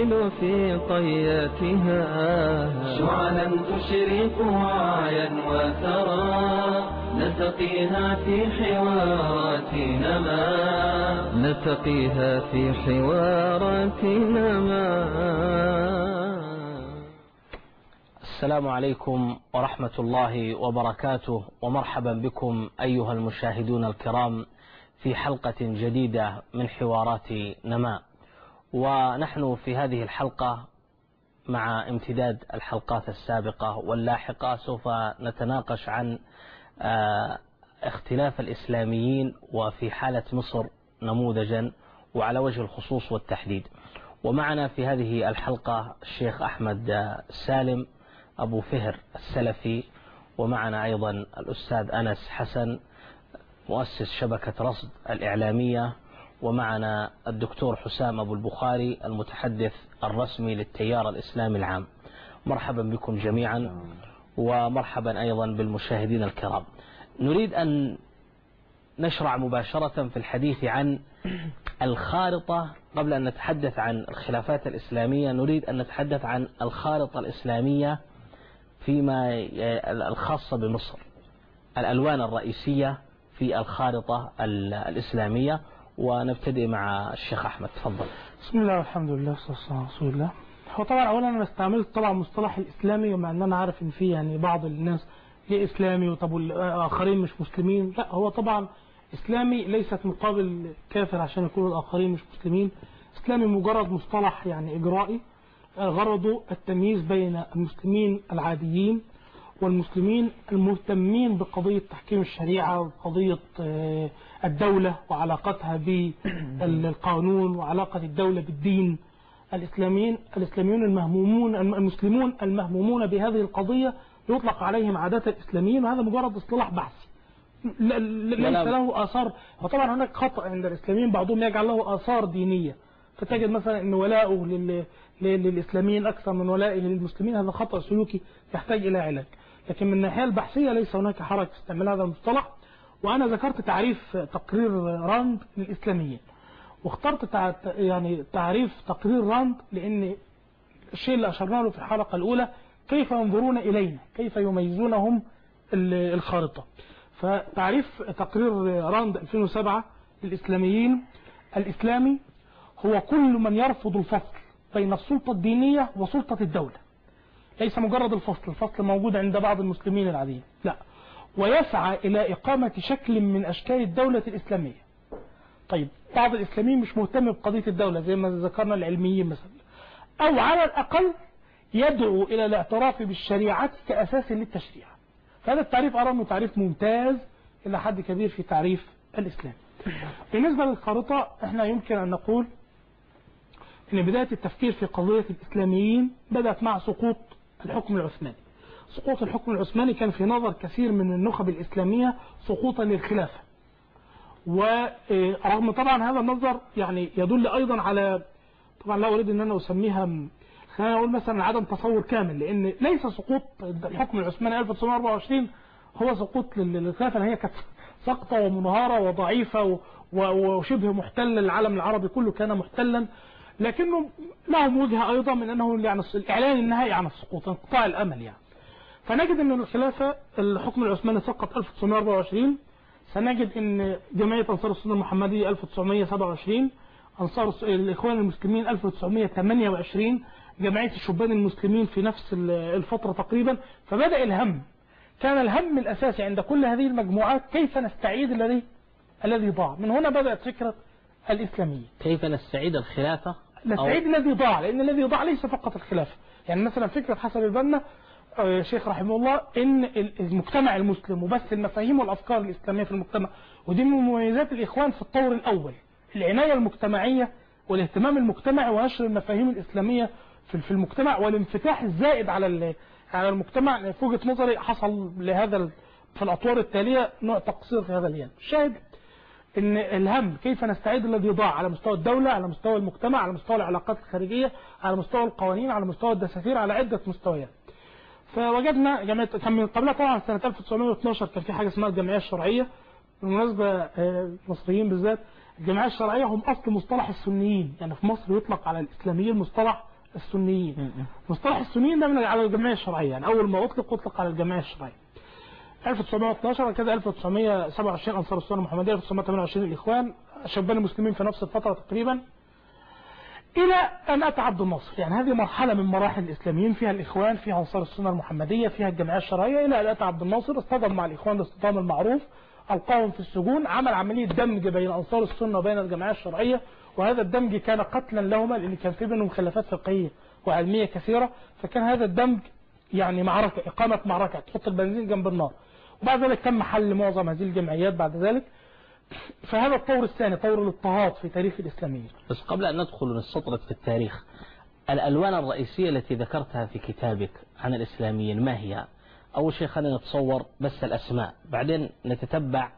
الليل في طياتها شعلا تشرق وعيا وثرى نتقيها في حوارات نما نتقيها في حوارات نما السلام عليكم ورحمة الله وبركاته ومرحبا بكم أيها المشاهدون الكرام في حلقة جديدة من حوارات نماء ونحن في هذه الحلقة مع امتداد الحلقات السابقة واللاحقة سوف نتناقش عن آه، اختلاف الإسلاميين وفي حالة مصر نموذجا وعلى وجه الخصوص والتحديد ومعنا في هذه الحلقة الشيخ أحمد سالم أبو فهر السلفي ومعنا أيضا الأستاذ أنس حسن مؤسس شبكة رصد الإعلامية ومعنا الدكتور حسام أبو البخاري المتحدث الرسمي للتيار الإسلامي العام مرحبا بكم جميعا ومرحبا أيضا بالمشاهدين الكرام نريد أن نشرع مباشرة في الحديث عن الخارطة قبل أن نتحدث عن الخلافات الإسلامية نريد أن نتحدث عن الخارطة الإسلامية فيما الخاصة بمصر الألوان الرئيسية في الخارطة الإسلامية ونبتدئ مع الشيخ أحمد تفضل بسم الله والحمد لله والصلاة والسلام على رسول الله هو طبعا اولا انا استعملت طبعا مصطلح الاسلامي ومع ان انا عارف ان في يعني بعض الناس ليه اسلامي وطب والاخرين مش مسلمين لا هو طبعا اسلامي ليست مقابل كافر عشان يكونوا الاخرين مش مسلمين اسلامي مجرد مصطلح يعني اجرائي غرضه التمييز بين المسلمين العاديين والمسلمين المهتمين بقضية تحكيم الشريعة وقضية آه، الدولة وعلاقتها بالقانون وعلاقة الدولة بالدين الإسلاميين الإسلاميون المهمومون المسلمون المهمومون بهذه القضية يطلق عليهم عادة الإسلاميين وهذا مجرد اصطلاح بحثي ل- ل- ليس له آثار وطبعا هناك خطأ عند الإسلاميين بعضهم يجعل له آثار دينية فتجد مثلا أن ولاؤه لل... لل- للإسلاميين أكثر من ولائه للمسلمين هذا خطأ سلوكي يحتاج إلى علاج لكن من الناحية البحثية ليس هناك حرج في استعمال هذا المصطلح وأنا ذكرت تعريف تقرير راند للإسلاميين واخترت تع... يعني تعريف تقرير راند لأن الشيء اللي أشرنا له في الحلقة الأولى كيف ينظرون إلينا كيف يميزونهم ال- الخارطة فتعريف تقرير راند 2007 للإسلاميين الإسلامي هو كل من يرفض الفصل بين السلطة الدينية وسلطة الدولة ليس مجرد الفصل الفصل موجود عند بعض المسلمين العاديين لا ويسعى إلى إقامة شكل من أشكال الدولة الإسلامية طيب بعض الإسلاميين مش مهتم بقضية الدولة زي ما ذكرنا العلميين مثلا أو على الأقل يدعو إلى الاعتراف بالشريعة كأساس للتشريع فهذا التعريف أرى أنه تعريف ممتاز إلى حد كبير في تعريف الإسلام بالنسبة للخارطة احنا يمكن أن نقول أن بداية التفكير في قضية الإسلاميين بدأت مع سقوط الحكم العثماني سقوط الحكم العثماني كان في نظر كثير من النخب الإسلامية سقوطا للخلافة ورغم طبعا هذا النظر يعني يدل أيضا على طبعا لا أريد أن أنا أسميها م- خلينا نقول مثلا عدم تصور كامل لأن ليس سقوط الحكم العثماني 1924 هو سقوط لل- للخلافة هي كانت سقطة ومنهارة وضعيفة و- و- وشبه محتلة العالم العربي كله كان محتلا لكنه لهم وجهة أيضا من أنه يعني الإعلان النهائي عن السقوط انقطاع الأمل يعني فنجد أن الخلافة الحكم العثماني سقط 1924 سنجد أن جمعية أنصار السنة المحمدية 1927 أنصار الس- الإخوان المسلمين 1928 جمعية الشبان المسلمين في نفس ال- الفترة تقريبا فبدأ الهم كان الهم الأساسي عند كل هذه المجموعات كيف نستعيد الذي الذي ضاع من هنا بدأت فكرة الإسلامية كيف نستعيد الخلافة نستعيد الذي ضاع لأن الذي ضاع ليس فقط الخلافة يعني مثلا فكرة حسن البنا آه، شيخ رحمه الله ان ال- المجتمع المسلم وبث المفاهيم والافكار الاسلاميه في المجتمع ودي من مميزات الاخوان في الطور الاول العنايه المجتمعيه والاهتمام المجتمعي ونشر المفاهيم الاسلاميه في في المجتمع والانفتاح الزائد على ال- على المجتمع في وجهه نظري حصل لهذا ال- في الاطوار التاليه نوع تقصير في هذا الجانب الشاهد ان الهم كيف نستعيد الذي ضاع على مستوى الدولة على مستوى المجتمع على مستوى العلاقات الخارجية على مستوى القوانين على مستوى الدساتير على عدة مستويات فوجدنا جمعية كان من قبلها طبعا سنة 1912 كان في حاجة اسمها الجمعية الشرعية بالمناسبة آه، المصريين بالذات الجمعية الشرعية هم أصل مصطلح السنيين يعني في مصر يطلق على الإسلاميين مصطلح السنيين مصطلح السنيين ده من على الجمعيه الشرعيه يعني اول ما اطلق اطلق على الجمعيه الشرعيه 1912 كده 1927 انصار السنه المحمديه 1928 الاخوان شبان المسلمين في نفس الفتره تقريبا الى ان اتى عبد الناصر يعني هذه مرحله من مراحل الاسلاميين فيها الاخوان فيها انصار السنه المحمديه فيها الجمعيه الشرعيه الى ان اتى عبد الناصر اصطدم مع الاخوان الاصطدام المعروف القاهم في السجون عمل عمليه دمج بين انصار السنه وبين الجمعيه الشرعيه وهذا الدمج كان قتلا لهما لان كان في بينهم خلافات فقهيه وعلميه كثيره فكان هذا الدمج يعني معركه اقامه معركه تحط البنزين جنب النار وبعد ذلك تم حل معظم هذه الجمعيات بعد ذلك فهذا الطور الثاني طور الاضطهاد في تاريخ الاسلاميين بس قبل أن ندخل ونستطرد في التاريخ الألوان الرئيسية التي ذكرتها في كتابك عن الإسلاميين ما هي أول شيء خلينا نتصور بس الأسماء بعدين نتتبع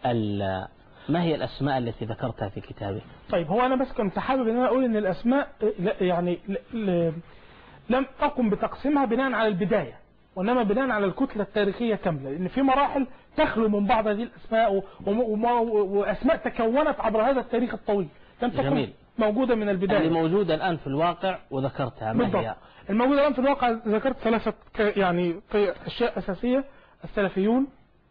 ال- ما هي الأسماء التي ذكرتها في كتابك طيب هو انا بس كنت حابب ان انا اقول ان الاسماء لا- يعني ل- ل- لم اقم بتقسيمها بناء على البدايه وانما بناء على الكتله التاريخيه كامله لان في مراحل تخلو من بعض هذه الاسماء و- وم- وما- واسماء تكونت عبر هذا التاريخ الطويل لم تكن جميل. موجوده من اللي البدايه موجودة الآن في الواقع وذكرتها ما بالضبط هي الموجود الان في الواقع ذكرت ثلاثه ك- يعني ك- اشياء اساسيه السلفيون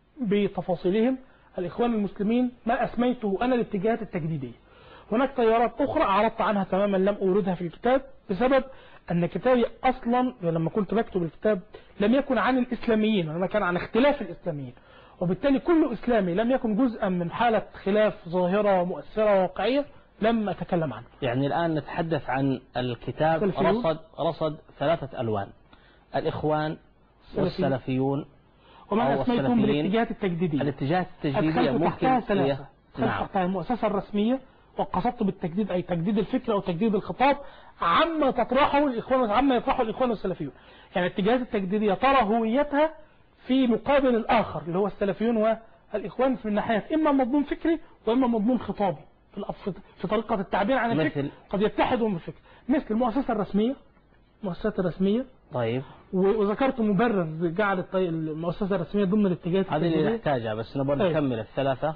بتفاصيلهم الاخوان المسلمين ما اسميته انا الاتجاهات التجديديه هناك تيارات اخرى اعرضت عنها تماما لم اوردها في الكتاب بسبب ان كتابي اصلا لما كنت بكتب الكتاب لم يكن عن الاسلاميين وانما كان عن اختلاف الاسلاميين وبالتالي كل اسلامي لم يكن جزءا من حاله خلاف ظاهره مؤثره واقعيه لم اتكلم عنه يعني الآن نتحدث عن الكتاب السلفيون. رصد رصد ثلاثة ألوان الإخوان السلفيين. والسلفيون وما أو اسميتهم السلفيين. بالاتجاهات التجديديه الاتجاهات التجديدية أدخلت ممكن تحتها هي- ثلاثة أدخلت نعم تحتها المؤسسة الرسمية وقصدت بالتجديد أي تجديد الفكر أو تجديد الخطاب عما تطرحه الإخوان عما يطرحه الإخوان والسلفيون يعني الاتجاهات التجديدية ترى هويتها في مقابل الآخر اللي هو السلفيون والإخوان في الناحية إما مضمون فكري وإما مضمون خطابي في الأف- في طريقة التعبير عن الفكر مثل؟ قد يتحدوا من الفكر مثل المؤسسة الرسمية المؤسسات الرسمية طيب و- وذكرت مبرر جعل الطي- المؤسسة الرسمية ضمن الاتجاهات هذه اللي التجديدية نحتاجها بس نبغى أيوة. نكمل الثلاثة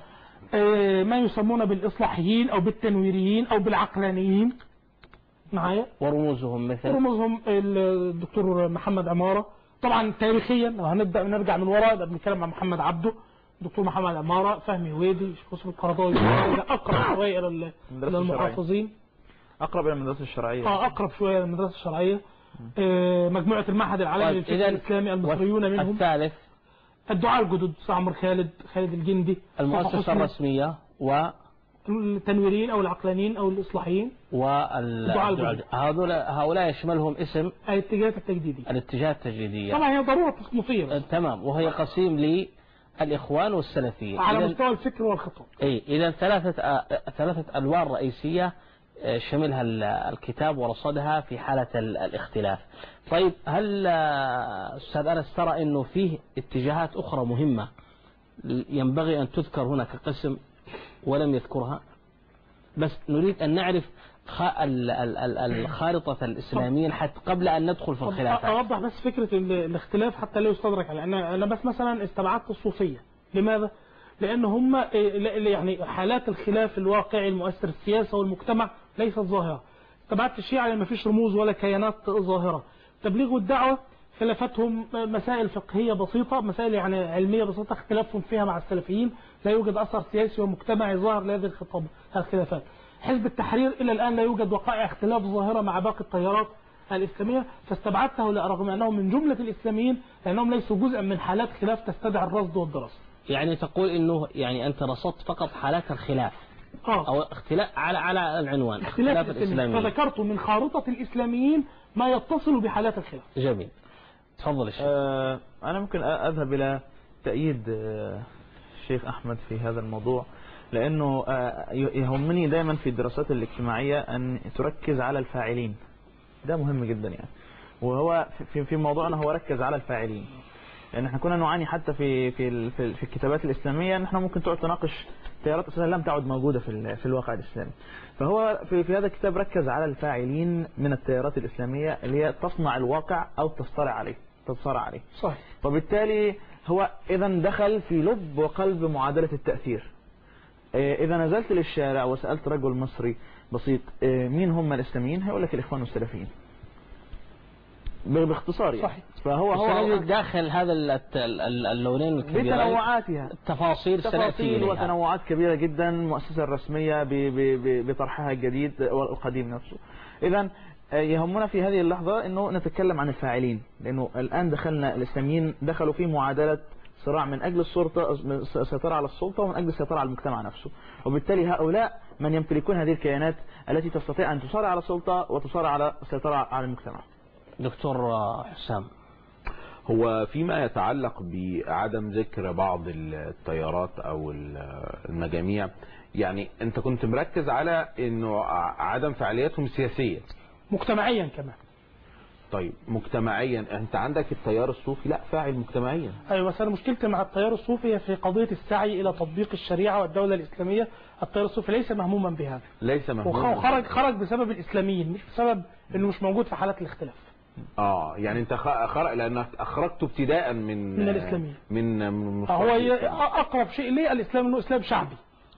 آه، ما يسمون بالإصلاحيين أو بالتنويريين أو بالعقلانيين معايا ورموزهم مثل رموزهم الدكتور محمد عمارة طبعا تاريخيا لو هنبدأ نرجع من وراء يبقى بنتكلم عن محمد عبده دكتور محمد عمارة فهمي هويدي شيخ يوسف القرضاوي ده أقرب شوية إلى ال- المدرسة إلى المحافظين اقرب الى المدرسه الشرعيه اه أقرب شوية إلى المدرسة الشرعية آه، مجموعة المعهد العالمي طيب للفكر إذا الإسلامي المصريون منهم الثالث الدعاء الجدد أستاذ عمرو خالد خالد الجندي مصطفى المؤسسة حسني، الرسمية و التنويريين أو العقلانيين أو الإصلاحيين وال الدعاء الجدد. هذول هؤلاء يشملهم اسم الاتجاهات التجديدية الاتجاه التجديدية طبعا هي ضرورة تصنيفية بس تمام وهي قسيم للإخوان والسلفيين على إذن- مستوى الفكر والخطاب اي اذا ثلاثه آه، ثلاثه الوان رئيسيه آه، شملها ال- الكتاب ورصدها في حاله ال- الاختلاف. طيب هل آه، استاذ انس ترى انه فيه اتجاهات اخرى مهمه ينبغي ان تذكر هنا كقسم ولم يذكرها؟ بس نريد ان نعرف خ- ال- ال- ال- الخارطه الاسلاميين حتى قبل ان ندخل في طب الخلافات. أوضح بس فكرة ال- الاختلاف حتى لا يستدرك عليه أنا أنا بس مثلا استبعدت الصوفية لماذا؟ لأن هم إيه، لا- لا- يعني حالات الخلاف الواقعي المؤثر في السياسة والمجتمع ليست ظاهرة استبعدت الشيعة لأن ما فيش رموز ولا كيانات ظاهرة تبليغ والدعوة خلافاتهم مسائل فقهية بسيطة مسائل يعني علمية بسيطة اختلافهم فيها مع السلفيين لا يوجد أثر سياسي ومجتمعي ظاهر لهذه الخطاب الخلافات حزب التحرير إلى الآن لا يوجد وقائع اختلاف ظاهرة مع باقي التيارات الإسلامية فاستبعدته رغم أنهم من جملة الإسلاميين لأنهم ليسوا جزءا من حالات خلاف تستدعي الرصد والدراسة يعني تقول انه يعني انت رصدت فقط حالات الخلاف آه. او اختلاف على على العنوان اختلاف اختلاف الإسلاميين الاسلاميين. فذكرت من خارطة الإسلاميين ما يتصل بحالات الخلاف جميل تفضل الشيخ آه، أنا ممكن أ- أذهب إلى تأييد آه، الشيخ أحمد في هذا الموضوع لأنه آه، ي- يهمني دائما في الدراسات الاجتماعية أن تركز على الفاعلين ده مهم جدا يعني وهو في في موضوعنا هو ركز على الفاعلين لأن احنا كنا نعاني حتى في في ال- في, في الكتابات الإسلامية أن احنا ممكن تقعد تناقش تيارات أساسا لم تعد موجودة في ال- في الواقع الإسلامي فهو في في هذا الكتاب ركز على الفاعلين من التيارات الإسلامية اللي هي تصنع الواقع أو تصطرع عليه تصارع عليه صحيح وبالتالي هو اذا دخل في لب وقلب معادلة التأثير إيه، اذا نزلت للشارع وسألت رجل مصري بسيط إيه، مين هم الاسلاميين هيقول لك الاخوان والسلفيين باختصار يعني صحيح. فهو بس هو نجد داخل هذا ال- الت- ال- ال- اللونين الكبيرين بتنوعاتها تفاصيل سنأتي تفاصيل إليها وتنوعات كبيرة جدا المؤسسة الرسمية ب- ب- ب- بطرحها الجديد والقديم نفسه إذا يهمنا في هذه اللحظة أنه نتكلم عن الفاعلين لأنه الآن دخلنا الإسلاميين دخلوا في معادلة صراع من أجل السلطة السيطرة على السلطة ومن أجل السيطرة على المجتمع نفسه وبالتالي هؤلاء من يمتلكون هذه الكيانات التي تستطيع أن تصارع على السلطة وتصارع على السيطرة على المجتمع دكتور آه، حسام هو فيما يتعلق بعدم ذكر بعض التيارات او المجاميع يعني انت كنت مركز على انه عدم فعاليتهم السياسيه مجتمعيا كمان طيب مجتمعيا انت عندك التيار الصوفي لا فاعل مجتمعيا ايوه بس انا مشكلتي مع التيار الصوفي هي في قضيه السعي الى تطبيق الشريعه والدوله الاسلاميه التيار الصوفي ليس مهموما بهذا ليس مهموم وخرج خرج بسبب الاسلاميين مش بسبب انه مش موجود في حالات الاختلاف اه يعني انت خ- خرج لانك اخرجته ابتداء من من الإسلاميين. من من فهو مصطلح ي- الإسلام. اقرب شيء ليه الاسلام انه اسلام شعبي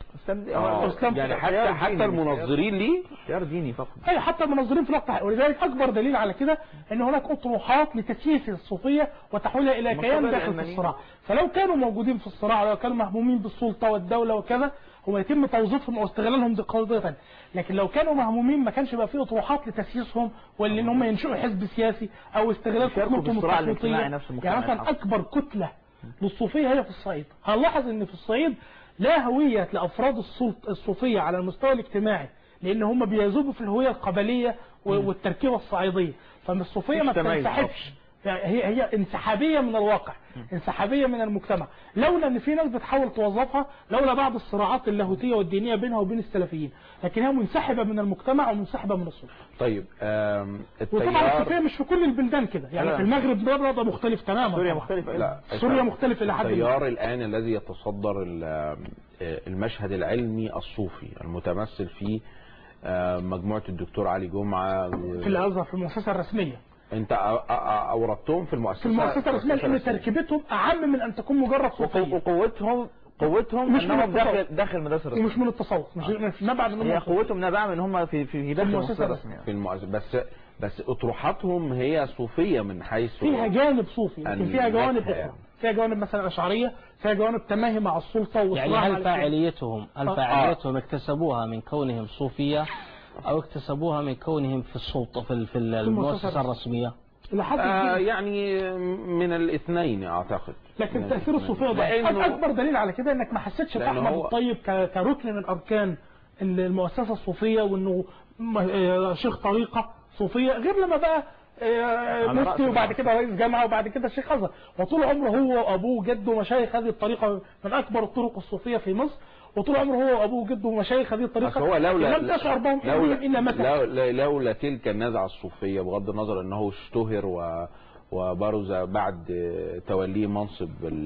آه. الإسلام يعني تيار حتى ديني حتى مش المنظرين ليه تيار ديني فقط اي حتى المنظرين في الوقت الحالي ولذلك اكبر دليل على كده ان هناك اطروحات لتسييس الصوفيه وتحويلها الى كيان مقابل داخل في العلمانيين. الصراع فلو كانوا موجودين في الصراع ولو كانوا مهمومين بالسلطه والدوله وكذا هو يتم توظيفهم او استغلالهم دي قضيه ثانيه لكن لو كانوا مهمومين ما كانش بقى في اطروحات لتسييسهم ولا ان هم ينشئوا حزب سياسي او استغلال يشاركوا كتلتهم بالصراع التخطيطية. الاجتماعي نفس المجتمع يعني مثلا الحاضر. اكبر كتله للصوفيه هي في الصعيد هنلاحظ ان في الصعيد لا هويه لافراد السلط- الصوفيه على المستوى الاجتماعي لان هم بيذوبوا في الهويه القبليه و- والتركيبه الصعيديه فالصوفيه ما مش تميز بتنسحبش يعني هي هي انسحابيه من الواقع انسحابيه من المجتمع لولا ان في ناس بتحاول توظفها لولا بعض الصراعات اللاهوتيه والدينيه بينها وبين السلفيين لكن هي منسحبه من المجتمع ومنسحبه من السلطه طيب آم، وطبعا التيار الصوفيه مش في كل البلدان كده يعني لا. في المغرب ده وضع مختلف تماما سوريا طبعاً. مختلفة لا سوريا مختلف الى حد ما التيار الآن الذي يتصدر ال- المشهد العلمي الصوفي المتمثل في آه، مجموعة الدكتور علي جمعة و- في الازهر في المؤسسه الرسميه انت أ- أ- أوردتهم في المؤسسة في المؤسسه الرسميه لان الرسمية. تركيبتهم اعم من ان تكون مجرد وقو- صوفيه وقوتهم قوتهم مش من انهم التصوف. داخل داخل المدرسه الرسميه ومش من التصوف مش مش نبع من هي هم قوتهم نابعه من هم في في داخل المؤسسة المؤسسه الرسميه في المؤسسة بس بس اطروحاتهم هي صوفية من حيث فيها جانب صوفي لكن فيها جوانب النكهة. اخرى فيها جوانب مثلا اشعريه فيها جوانب تماهي مع السلطه يعني والصراع مع هل الإسلام. فاعليتهم هل آه. فاعليتهم اكتسبوها من كونهم صوفية أو اكتسبوها من كونهم في السلطة في ال- في ال- المؤسسة الرسمية. الرسمية الى حد آه كبير يعني من الاثنين اعتقد لكن من تاثير الاثنين. الصوفيه ضعيف لأنه- اكبر دليل على كده انك ما حسيتش لأن باحمد هو- الطيب ك- كركن من اركان المؤسسه الصوفيه وانه م- آه، شيخ طريقه صوفيه غير لما بقى آه، على رأس مفتي وبعد الرأس. كده رئيس جامعه وبعد كده شيخ ازهر وطول عمره هو وابوه وجده مشايخ هذه الطريقه من اكبر الطرق الصوفيه في مصر وطول عمره هو وابوه وجده مشايخ هذه الطريقه بس هو لولا لم تشعر بهم لولا, الا متى لولا, لولا تلك النزعة الصوفية بغض النظر انه اشتهر و وبرز بعد توليه منصب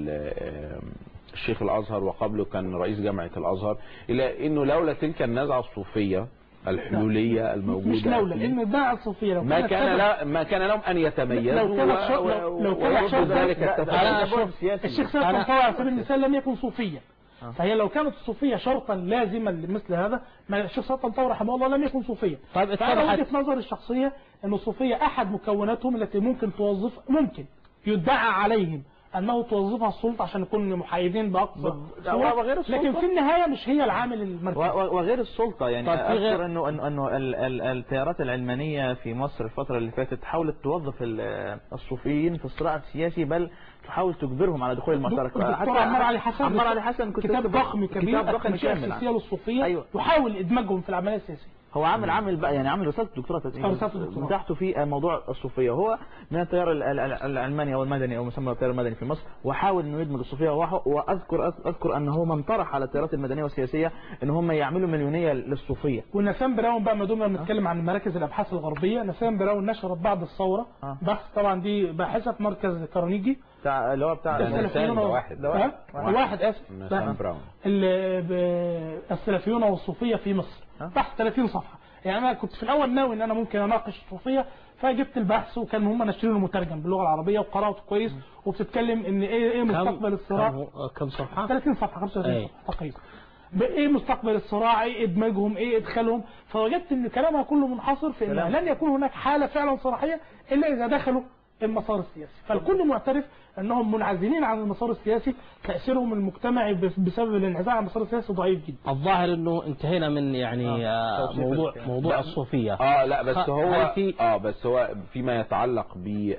ال- الشيخ الازهر وقبله كان رئيس جامعة الازهر الا انه لولا تلك النزعة الصوفية الحلولية الموجودة مش لولا فيه، لان الدعوه الصوفيه لو ما كانت كان سبب- لا ما كان لهم ان يتميزوا لو كانت و- شر- و- لو- لو كانت ويرفضوا شر- ذلك ده- ده- التفاهم. ده- أنا بعد أشوف سياسي. الشيخ سيد أنا- طنطاوي على سبيل المثال لم يكن صوفيا فهي لو كانت الصوفية شرطا لازما لمثل هذا ما الشيخ سيد طنطاوي رحمه الله لم يكن صوفيا طيب فأنا اتضحت وجهة نظري الشخصية أن الصوفية أحد مكوناتهم التي ممكن توظف ممكن يدعى عليهم أنه توظفها السلطة عشان يكونوا محايدين بأقصى بال- صورة. وغير السلطة. لكن في النهاية مش هي العامل و- المركزي و- وغير السلطة يعني طب في غير- أذكر أنه أنه أنه ال- ال- التيارات العلمانية في مصر الفترة اللي فاتت حاولت توظف ال- الصوفيين في الصراع السياسي بل تحاول تجبرهم على دخول المعترك الدكتور عمار علي حسن عمار علي حسن كنت كتاب لسه ضخم بقول- كبير كتاب ضخم التنشئة كامل السياسية للصوفية أيوة. يحاول إدماجهم في العملية السياسية هو عامل عامل بقى يعني عامل رسالة دكتوراه رسالة الدكتوراه. بتاعته في موضوع الصوفية هو من التيار ال- ال- ال- العلماني او المدني او مسمى التيار المدني في مصر وحاول انه يدمج الصوفية وح- واذكر اذكر ان هو من طرح على التيارات المدنيه والسياسيه ان هم يعملوا مليونيه للصوفيه ونسام براون بقى ما دمنا بنتكلم عن مراكز الابحاث الغربيه نسام براون نشرت بعد الثوره آه. بحث طبعا دي باحثه في مركز كارنيجي بتاع اللي هو بتاع ده السلفيون نسام ده و- واحد. ده ها؟ واحد. واحد اسف نسام بحث. براون. ال- ب- السلفيون والصوفيه في مصر آه. بحث 30 صفحه يعني انا كنت في الاول ناوي ان انا ممكن اناقش الصوفيه فجبت البحث وكان هم ناشرينه مترجم باللغه العربيه وقراته كويس وبتتكلم ان ايه ايه مستقبل الصراع كم, كم صفحة؟ 30 صفحه 35 أي. صفحه تقريبا بايه مستقبل الصراع ايه ادماجهم ايه ادخالهم فوجدت ان كلامها كله منحصر في ان كلام. لن يكون هناك حاله فعلا صراحيه الا اذا دخلوا المسار السياسي فالكل معترف انهم منعزلين عن المسار السياسي تاثيرهم المجتمعي بس- بسبب الانعزال عن المسار السياسي ضعيف جدا الظاهر انه انتهينا من يعني آه، توصيف موضوع الفكرة. موضوع لا. الصوفيه اه لا بس خ- هو هل في- اه بس هو فيما يتعلق بال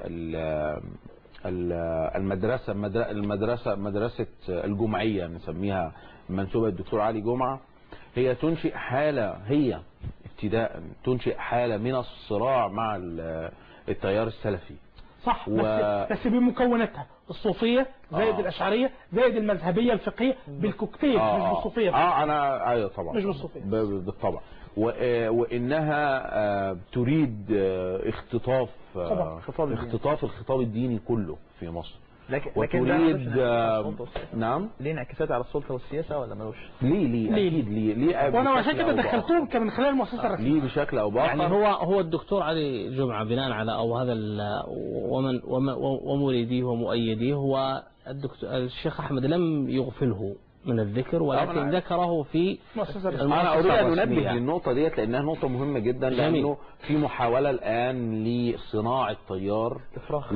ال- المدرسه المدر- المدرسه مدرسه الجمعيه نسميها منسوبه الدكتور علي جمعه هي تنشئ حاله هي ابتداء تنشئ حاله من الصراع مع ال- التيار السلفي صح و- بس بس بمكوناتها الصوفيه زائد آه. الاشعريه زائد المذهبيه الفقهيه بالكوكتيل مش بالصوفيه اه انا ايوه طبعا مش بالصوفية. ب- ب- بالطبع و- آه، وانها آه، تريد آه، اختطاف آه، طبعا. خطاب الدين. اختطاف الخطاب الديني كله في مصر لكن لكن ده ملوش وتريد انعكاسات على آه، السلطة والسياسة. نعم ليه انعكاسات على السلطه والسياسه ولا ملوش؟ ليه ليه ليه؟ اكيد ليه ليه وانا بشكل عشان كده أو بآخر. دخلتهم كان من خلال المؤسسه الرسميه ليه بشكل او باخر يعني هو هو الدكتور علي جمعه بناء على او هذا ال- ومن ومن- ومريديه ومؤيديه هو الدكتور الشيخ احمد لم يغفله من الذكر ولكن طبعاً. ذكره في المؤسسه الرسميه انا اريد المؤسسة ان انبه الرسمية. للنقطه ديت لانها نقطه مهمه جدا جميل. لانه في محاوله الان لصناعه تيار افراخ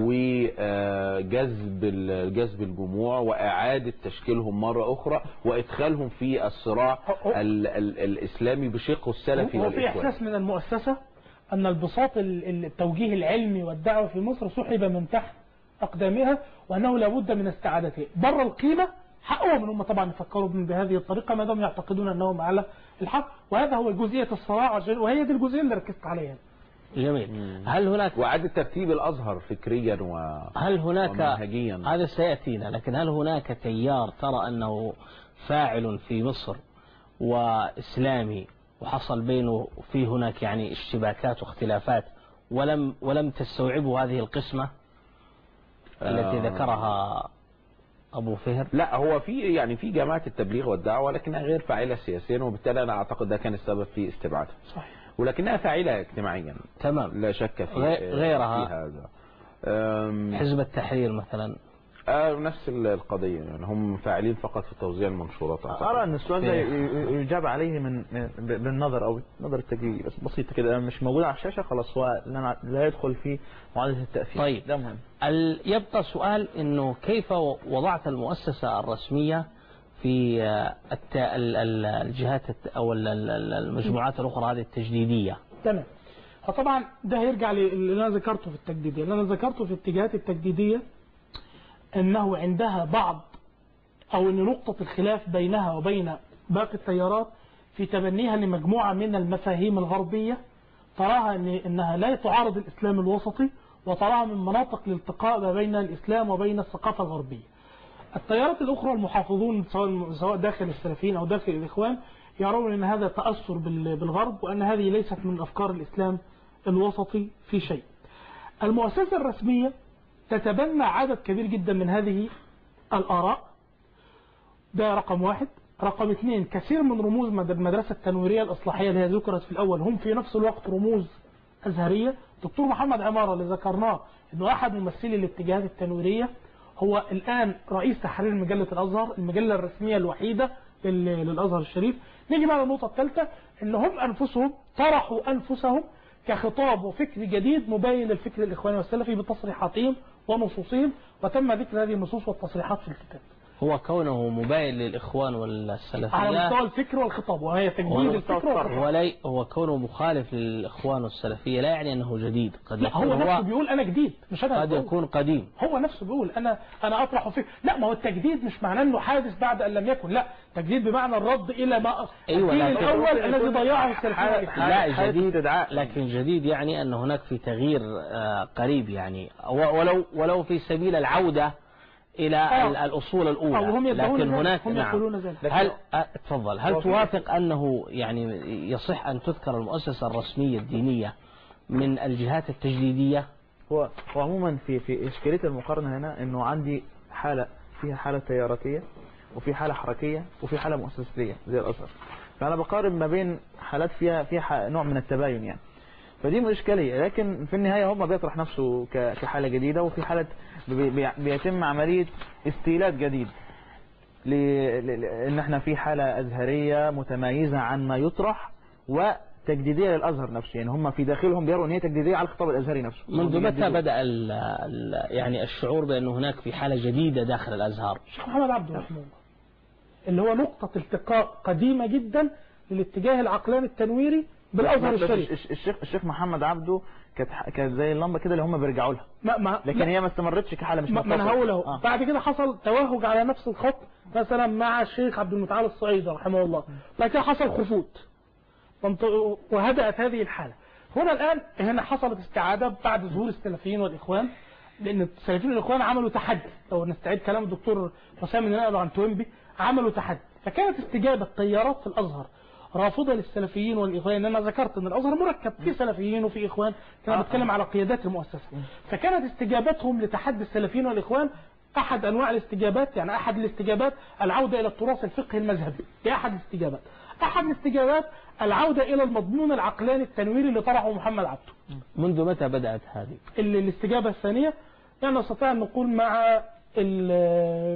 وجذب ال- جذب الجموع واعاده تشكيلهم مره اخرى وادخالهم في الصراع هو- ال ال الاسلامي بشقه السلفي هو في والاخواني احساس من المؤسسه ان البساط ال- التوجيه العلمي والدعوه في مصر سحب من تحت اقدامها وانه لابد من استعادته بره القيمه حقهم ان هم طبعا يفكروا بن- بهذه الطريقه ما دام يعتقدون انهم على الحق وهذا هو جزئيه الصراع والج- وهي دي الجزئيه اللي ركزت عليها جميل هل هناك واعاده ترتيب الازهر فكريا و هل هناك ومنهجيا. هذا سيأتينا لكن هل هناك تيار ترى أنه فاعل في مصر وإسلامي وحصل بينه في هناك يعني اشتباكات واختلافات ولم ولم تستوعبوا هذه القسمة التي آه. ذكرها أبو فهر لا هو في يعني في جماعه التبليغ والدعوه لكنها غير فاعله سياسيا وبالتالي انا اعتقد ده كان السبب في استبعادها صحيح ولكنها فاعله اجتماعيا تمام لا شك في غير- غيرها. في هذا أم، حزب التحرير مثلا آه نفس القضية يعني هم فاعلين فقط في توزيع المنشورات أعتقد. ارى ان السؤال ده في- ي- ي- يجاب عليه من من- ب- بالنظر او نظر التجريبي بس بسيطه كده مش موجود على الشاشه خلاص هو لا لا يدخل في معادله التاثير طيب. ده مهم ال- يبقى سؤال انه كيف و- وضعت المؤسسه الرسميه في آه، الت- ال- ال- الجهات الت- او ال- ال- ال- المجموعات الاخرى هذه التجديديه تمام فطبعا ده هيرجع للي انا ذكرته في التجديديه اللي انا ذكرته في الاتجاهات التجديديه انه عندها بعض او ان نقطه الخلاف بينها وبين باقي التيارات في تبنيها لمجموعه من المفاهيم الغربيه تراها ان انها لا تعارض الاسلام الوسطي وتراها من مناطق الالتقاء ما بين الاسلام وبين الثقافه الغربيه. التيارات الاخرى المحافظون سواء سواء داخل السلفيين او داخل الاخوان يرون ان هذا تاثر بال- بالغرب وان هذه ليست من افكار الاسلام الوسطي في شيء. المؤسسه الرسميه تتبنى عدد كبير جدا من هذه الاراء ده رقم واحد رقم اثنين كثير من رموز مد- المدرسة التنويرية الإصلاحية اللي هي ذكرت في الأول هم في نفس الوقت رموز أزهرية دكتور محمد عمارة اللي ذكرناه أنه أحد ممثلي الاتجاهات التنويرية هو الآن رئيس تحرير مجلة الأزهر المجلة الرسمية الوحيدة لل- للأزهر الشريف نيجي بقى للنقطة الثالثة أن هم أنفسهم طرحوا أنفسهم كخطاب وفكر جديد مبين للفكر الإخواني والسلفي بتصريحاتهم ونصوصهم وتم ذكر هذه النصوص والتصريحات في الكتاب هو كونه مباين للاخوان على والسلفيه مستوى الفكر والخطاب وهي تجديد هو- الفكر والخطاب هو لي هو كونه مخالف للاخوان والسلفيه لا يعني انه جديد قد لا يكون هو نفسه هو بيقول انا جديد مش انا قد بقول. يكون قديم هو نفسه بيقول انا انا اطرح فكر لا ما هو التجديد مش معناه انه حادث بعد ان لم يكن لا تجديد بمعنى الرد الى ما أيوة، الدين لكن- الاول الذي ضيعه السلفيه والإسلام. لا حالة جديد استدعاء. لكن جديد يعني أن هناك في تغيير آه، قريب يعني و- ولو ولو في سبيل العودة إلى آه. ال- الأصول الأولى أو هم يدعون لكن ذلك. هناك هم نعم يقولون ذلك. هل آه، تفضل هل هو في- توافق أنه يعني يصح أن تذكر المؤسسة الرسمية الدينية من الجهات التجديدية هو هو عموما في في اشكاليه المقارنه هنا انه عندي حاله فيها حاله تياراتيه وفي حاله حركيه وفي حاله مؤسسيه زي الازهر فانا بقارن ما بين حالات فيها فيها ح- نوع من التباين يعني فدي مش اشكاليه لكن في النهايه هو بيطرح نفسه ك- كحاله جديده وفي حاله بي- بي- بيتم عمليه استيلاد جديد ل... ل... ل- ان احنا في حالة ازهرية متميزة عن ما يطرح وتجديدية للازهر نفسه يعني هم في داخلهم بيروا ان هي تجديدية على الخطاب الازهري نفسه منذ متى بيجددوه. بدأ ال ال يعني الشعور بأن هناك في حالة جديدة داخل الأزهار الشيخ محمد عبده رحمه الله اللي هو نقطة التقاء قديمة جدا للاتجاه العقلاني التنويري بالازهر بس الشريف الش- الشيخ الشيخ محمد عبده كانت كانت زي اللمبه كده اللي هم بيرجعوا لها ما ما لكن هي ما استمرتش كحاله مش ما ما انا متصلة. هقول اهو آه. بعد كده حصل توهج على نفس الخط مثلا مع الشيخ عبد المتعال الصعيدي رحمه الله بعد كده حصل خفوت منط- وهدأت هذه الحالة هنا الآن هنا حصلت استعادة بعد ظهور السلفيين والإخوان لأن السلفيين والإخوان عملوا تحدي لو نستعيد كلام الدكتور حسام اللي نقله عن توينبي عملوا تحدي فكانت استجابة تيارات في الأزهر رافضة للسلفيين والإخوان لأن أنا ذكرت أن الأزهر مركب في سلفيين وفي إخوان كان بتكلم على قيادات المؤسسة فكانت استجابتهم لتحدي السلفيين والإخوان أحد أنواع الاستجابات يعني أحد الاستجابات العودة إلى التراث الفقهي المذهبي دي أحد الاستجابات أحد الاستجابات العودة إلى المضمون العقلاني التنويري اللي طرحه محمد عبده منذ متى بدأت هذه اللي الاستجابة الثانية يعني نستطيع أن نقول مع ال-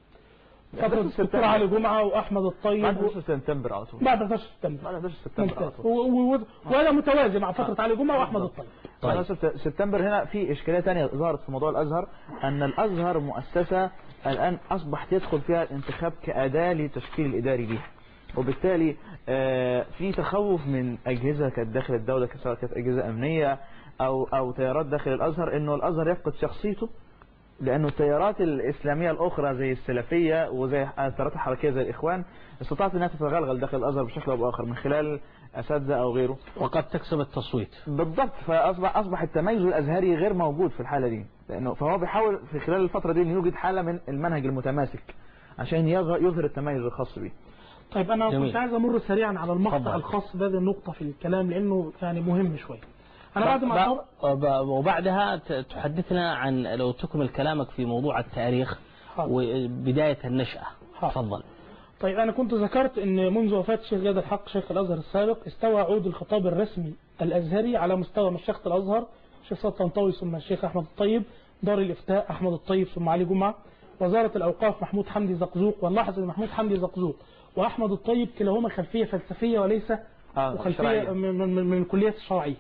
فترة الدكتور علي جمعة وأحمد الطيب بعد و- 11 سبتمبر على طول بعد 11 سبتمبر بعد 11 سبتمبر على ممتاز طول و- و- وهذا متوازي مع فترة علي جمعة وأحمد الطيب طيب. بعد 11 سبتمبر هنا في اشكاليه ثانيه ظهرت في موضوع الازهر ان الازهر مؤسسه الان اصبح يدخل فيها الانتخاب كاداه لتشكيل الاداري بها وبالتالي آه، في تخوف من اجهزه كانت داخل الدوله سواء كانت اجهزه امنيه او او تيارات داخل الازهر انه الازهر يفقد شخصيته لانه التيارات الاسلاميه الاخرى زي السلفيه وزي التيارات الحركيه زي الاخوان استطاعت انها تتغلغل داخل الازهر بشكل او باخر من خلال اساتذه او غيره وقد تكسب التصويت بالضبط فاصبح اصبح التميز الازهري غير موجود في الحاله دي لانه فهو بيحاول في خلال الفتره دي انه يوجد حاله من المنهج المتماسك عشان يظهر يظهر التميز الخاص به طيب أنا جميل. كنت عايز أمر سريعا على المقطع تفضل. الخاص بهذه النقطة في الكلام لأنه يعني مهم شوية أنا بعد ما ب- أصاب ب- وبعدها ت- تحدثنا عن لو تكمل كلامك في موضوع التاريخ حاضر. وبداية النشأة حاضر. تفضل طيب أنا كنت ذكرت أن منذ وفاة الشيخ جاد الحق شيخ الأزهر السابق استوى عود الخطاب الرسمي الأزهري على مستوى مشيخة الأزهر الشيخ سيد طنطاوي ثم الشيخ أحمد الطيب دار الإفتاء أحمد الطيب ثم علي جمعة وزارة الأوقاف محمود حمدي زقزوق ونلاحظ أن محمود حمدي زقزوق وأحمد الطيب كلاهما خلفية فلسفية وليس آه، وخلفية شرعية. من, من, من, من الكليات الشرعية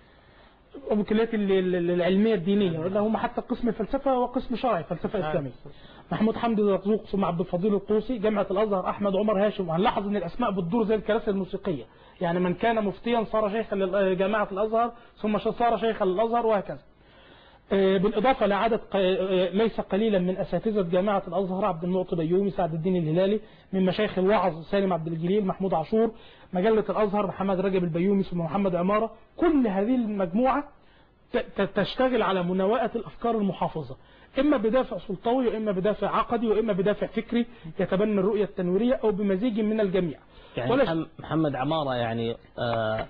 أو الكليات ال- ال- العلمية الدينية ولا هم حتى قسم فلسفة وقسم شرعي فلسفة إسلامية محمود حمدي زقزوق ثم عبد الفضيل القوسي جامعة الأزهر أحمد عمر هاشم وهنلاحظ أن الأسماء بتدور زي الكراسي الموسيقية يعني من كان مفتيا صار شيخا لجامعة الأزهر ثم صار شيخا للأزهر وهكذا آه، بالإضافة لعدد ق- آه، ليس قليلا من أساتذة جامعة الأزهر عبد المعطي بيومي سعد الدين الهلالي من مشايخ الوعظ سالم عبد الجليل محمود عاشور مجلة الأزهر محمد رجب البيومي ثم محمد عمارة كل هذه المجموعة ت- ت- تشتغل على مناوئة الأفكار المحافظة إما بدافع سلطوي وإما بدافع عقدي وإما بدافع فكري يتبنى الرؤية التنويرية أو بمزيج من الجميع يعني ولا محم- محمد عمارة يعني آه،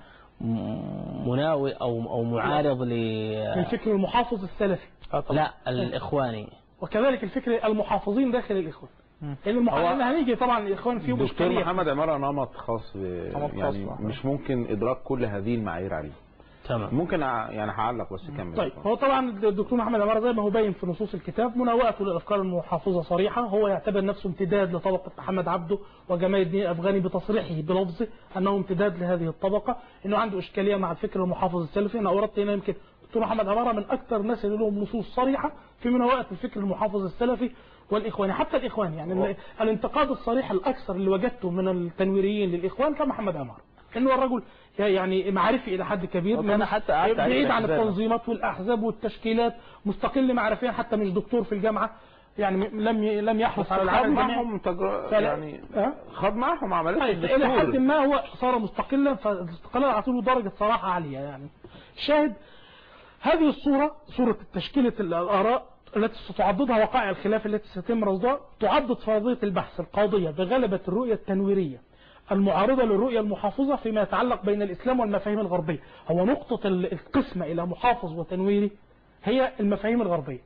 م- مناوي أو أو معارض ل الفكر المحافظ السلفي لا الإخواني وكذلك الفكر المحافظين داخل الإخوان لأن المحافظين هنيجي طبعا الإخوان فيهم دكتور إشكالية. محمد عمارة نمط خاص ب- نمط خاص يعني معه. مش ممكن ادراك كل هذه المعايير عليه تمام ممكن ع- يعني هعلق بس كمل طيب هو طبعا الدكتور محمد عمارة زي ما هو باين في نصوص الكتاب مناوئته للافكار المحافظه صريحه هو يعتبر نفسه امتداد لطبقه محمد عبده وجمال الدين الافغاني بتصريحه بلفظه انه امتداد لهذه الطبقه انه عنده اشكاليه مع الفكر المحافظ السلفي انا اوردت هنا يمكن الدكتور محمد عمارة من اكثر الناس اللي لهم نصوص صريحه في مناوئه الفكر المحافظ السلفي والاخواني حتى الاخوان يعني ال- الانتقاد الصريح الاكثر اللي وجدته من التنويريين للاخوان كان محمد عمارة انه الرجل يعني معرفي الى حد كبير وكان من- حتى قعدت عليه بعيد عن الأحزاب. التنظيمات والاحزاب والتشكيلات مستقل معرفيا حتى مش دكتور في الجامعه يعني م- لم ي- لم يحرص على خد العمل الجامعي. معهم تجربة فلا- يعني أه؟ خد معهم عملية طيب الى حد الدستور ما هو صار مستقلا فالاستقلال اعطوا له درجه صراحه عاليه يعني شاهد هذه الصوره صوره تشكيله الاراء التي ستعضدها وقائع الخلاف التي سيتم رصدها تعضد فرضيه البحث القاضيه بغلبه الرؤيه التنويريه المعارضة للرؤية المحافظة فيما يتعلق بين الإسلام والمفاهيم الغربية هو نقطة ال- القسمة إلى محافظ وتنويري هي المفاهيم الغربية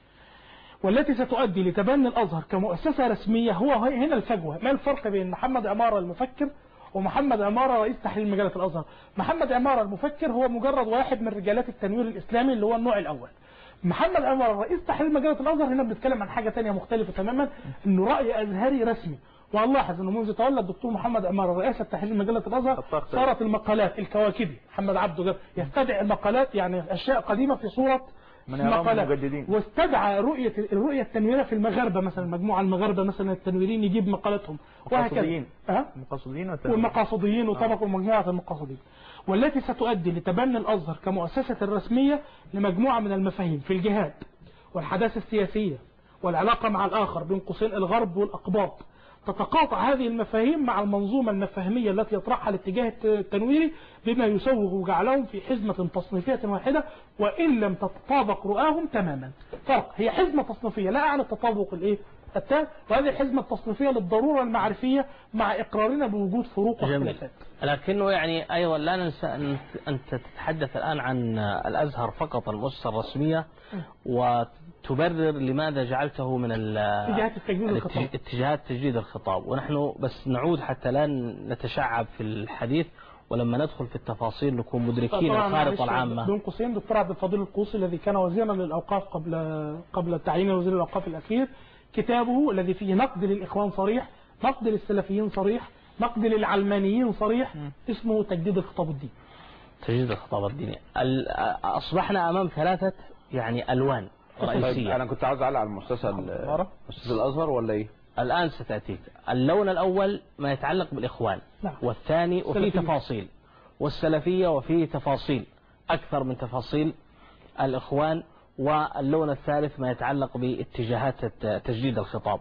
والتي ستؤدي لتبني الأزهر كمؤسسة رسمية هو هنا الفجوة ما الفرق بين محمد عمارة المفكر ومحمد عمارة رئيس تحرير مجلة الأزهر محمد عمارة المفكر هو مجرد واحد من رجالات التنوير الإسلامي اللي هو النوع الأول محمد انور رئيس تحرير مجله الازهر هنا بنتكلم عن حاجه تانية مختلفه تماما انه راي ازهري رسمي وهنلاحظ انه منذ تولى الدكتور محمد امار رئاسه تحرير مجله الازهر الطاقة. صارت المقالات الكواكبي محمد عبده جاب يستدعي المقالات يعني اشياء قديمه في صوره من يراهم مقالات مجددين. واستدعى رؤيه الرؤيه التنويريه في المغاربه مثلا المجموعه المغاربه مثلا التنويريين يجيب مقالاتهم وهكذا مقاصديين. أه؟ المقاصدين والتنوير. والمقاصديين وطبقوا مجموعة المقاصدين والتي ستؤدي لتبني الأزهر كمؤسسة رسمية لمجموعة من المفاهيم في الجهاد والحداثة السياسية والعلاقة مع الآخر بين قوسين الغرب والأقباط تتقاطع هذه المفاهيم مع المنظومة المفاهيمية التي يطرحها الاتجاه التنويري بما يسوغ جعلهم في حزمة تصنيفية واحدة وإن لم تتطابق رؤاهم تماما فرق هي حزمة تصنيفية لا أعني التطابق الإيه التام وهذه الحزمة التصنيفية للضرورة المعرفية مع إقرارنا بوجود فروق جميل واختلافات لكنه يعني أيضا لا ننسى أن أنت تتحدث الآن عن الأزهر فقط المؤسسة الرسمية وتبرر لماذا جعلته من ال- اتجاهات التجديد الاتج- الخطاب اتجاهات تجديد الخطاب ونحن بس نعود حتى لا نتشعب في الحديث ولما ندخل في التفاصيل نكون مدركين طبعاً الخارطة معلش العامة بين قوسين دكتور عبد الفضيل القوسي الذي كان وزيرا للاوقاف قبل قبل تعيين وزير الاوقاف الاخير كتابه الذي فيه نقد للاخوان صريح نقد للسلفيين صريح نقد للعلمانيين صريح اسمه تجديد الخطاب الديني تجديد الخطاب الديني ال- أصبحنا أمام ثلاثة يعني ألوان طيب رئيسية انا كنت عاوز اعلق على المؤسسه ال- مؤسسه الازهر ولا ايه؟ الآن ستأتيك اللون الأول ما يتعلق بالإخوان نعم. والثاني وفيه السلفية. تفاصيل والسلفية وفيه تفاصيل أكثر من تفاصيل الإخوان واللون الثالث ما يتعلق باتجاهات الت- تجديد الخطاب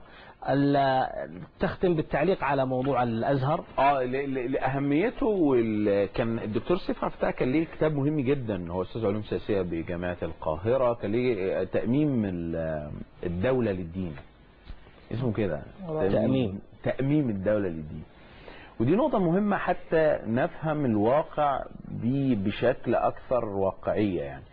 ال- تختم بالتعليق على موضوع الأزهر اه ل- ل- لاهميته وال... كان الدكتور سيف عفتاح كان ليه كتاب مهم جدا هو استاذ علوم سياسيه بجامعه القاهره كان ليه تاميم ال- الدوله للدين اسمه كده تأميم. تاميم الدوله للدين ودي نقطة مهمة حتى نفهم الواقع دي بشكل أكثر واقعية يعني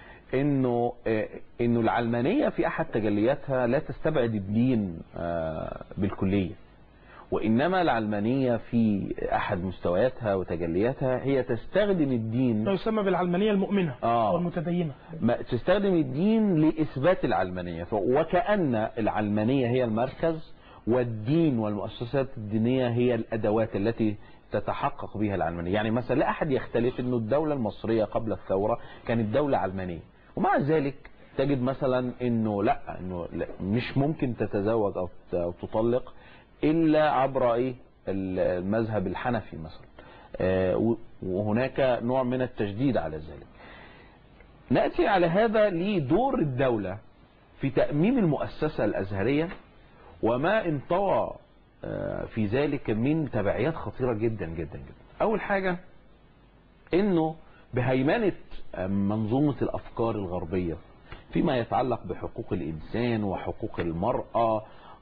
انه آه، انه العلمانيه في احد تجلياتها لا تستبعد الدين آه، بالكليه وانما العلمانيه في احد مستوياتها وتجلياتها هي تستخدم ما الدين يسمى بالعلمانيه المؤمنه آه. او المتدينه ما تستخدم الدين لاثبات العلمانيه ف- وكان العلمانيه هي المركز والدين والمؤسسات الدينيه هي الادوات التي تتحقق بها العلمانيه يعني مثلا لا احد يختلف انه الدوله المصريه قبل الثوره كانت دوله علمانيه ومع ذلك تجد مثلا انه لا انه لا مش ممكن تتزوج او ت- أو تطلق الا عبر ايه ال- المذهب الحنفي مثلا آه، و- وهناك نوع من التجديد على ذلك نأتي على هذا لدور الدولة في تأميم المؤسسة الأزهرية وما انطوى آه، في ذلك من تبعيات خطيرة جدا جدا جدا أول حاجة انه بهيمنة آه، منظومة الافكار الغربية فيما يتعلق بحقوق الانسان وحقوق المرأة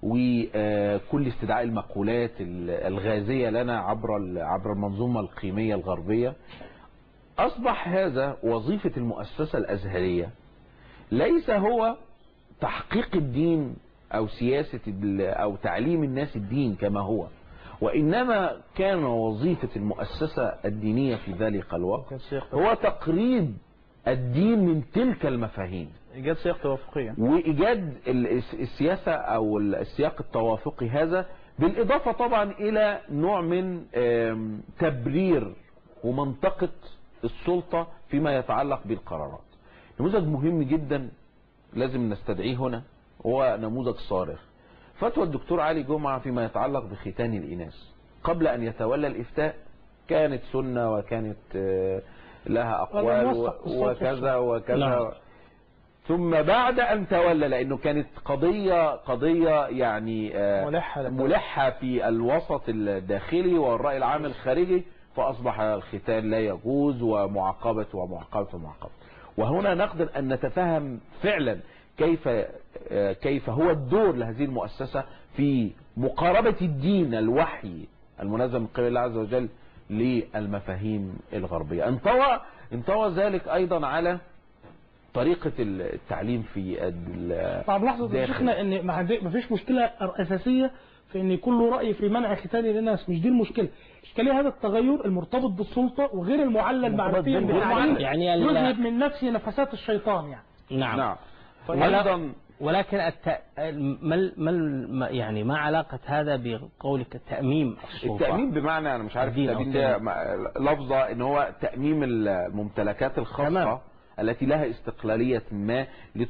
وكل استدعاء المقولات ال- الغازية لنا عبر ال- عبر المنظومة القيمية الغربية اصبح هذا وظيفة المؤسسة الازهرية ليس هو تحقيق الدين او سياسة ال- او تعليم الناس الدين كما هو وانما كان وظيفة المؤسسة الدينية في ذلك الوقت هو تقريب الدين من تلك المفاهيم ايجاد سياق توافقيه وايجاد ال- الس- السياسه او ال- السياق التوافقي هذا بالاضافه طبعا الى نوع من آم، تبرير ومنطقه السلطه فيما يتعلق بالقرارات. نموذج مهم جدا لازم نستدعيه هنا هو نموذج صارخ. فتوى الدكتور علي جمعه فيما يتعلق بختان الاناث قبل ان يتولى الافتاء كانت سنه وكانت آه، لها اقوال موثق و- بالصوت وكذا والصورة. وكذا نعم. ثم بعد ان تولى لانه كانت قضيه قضيه يعني آه، ملحة للدولة. ملحه في الوسط الداخلي والراي العام الخارجي فاصبح الختان لا يجوز ومعاقبه ومعاقبه ومعاقبه وهنا نقدر ان نتفهم فعلا كيف آه، كيف هو الدور لهذه المؤسسه في مقاربه الدين الوحي المنزل من قبل الله عز وجل للمفاهيم الغربيه انطوى انطوى ذلك ايضا على طريقة التعليم في ال- طب لحظه يا داخل. شيخنا ان ما عندي- ما فيش مشكله اساسيه في ان يكون له راي في منع ختان الناس مش دي المشكله الاشكاليه هذا التغير المرتبط بالسلطه وغير المعلل معرفيا بالمعلل. بالتعليم يعني ال- يذهب من نفسه نفسات الشيطان يعني نعم, نعم ايضا ولكن الت... ما ما ما- يعني ما علاقة هذا بقولك تأميم السلطة التأميم بمعنى انا مش عارف الدين أو التأميم ده م- لفظة ان هو تأميم الممتلكات الخاصة تمام. التي لها استقلالية ما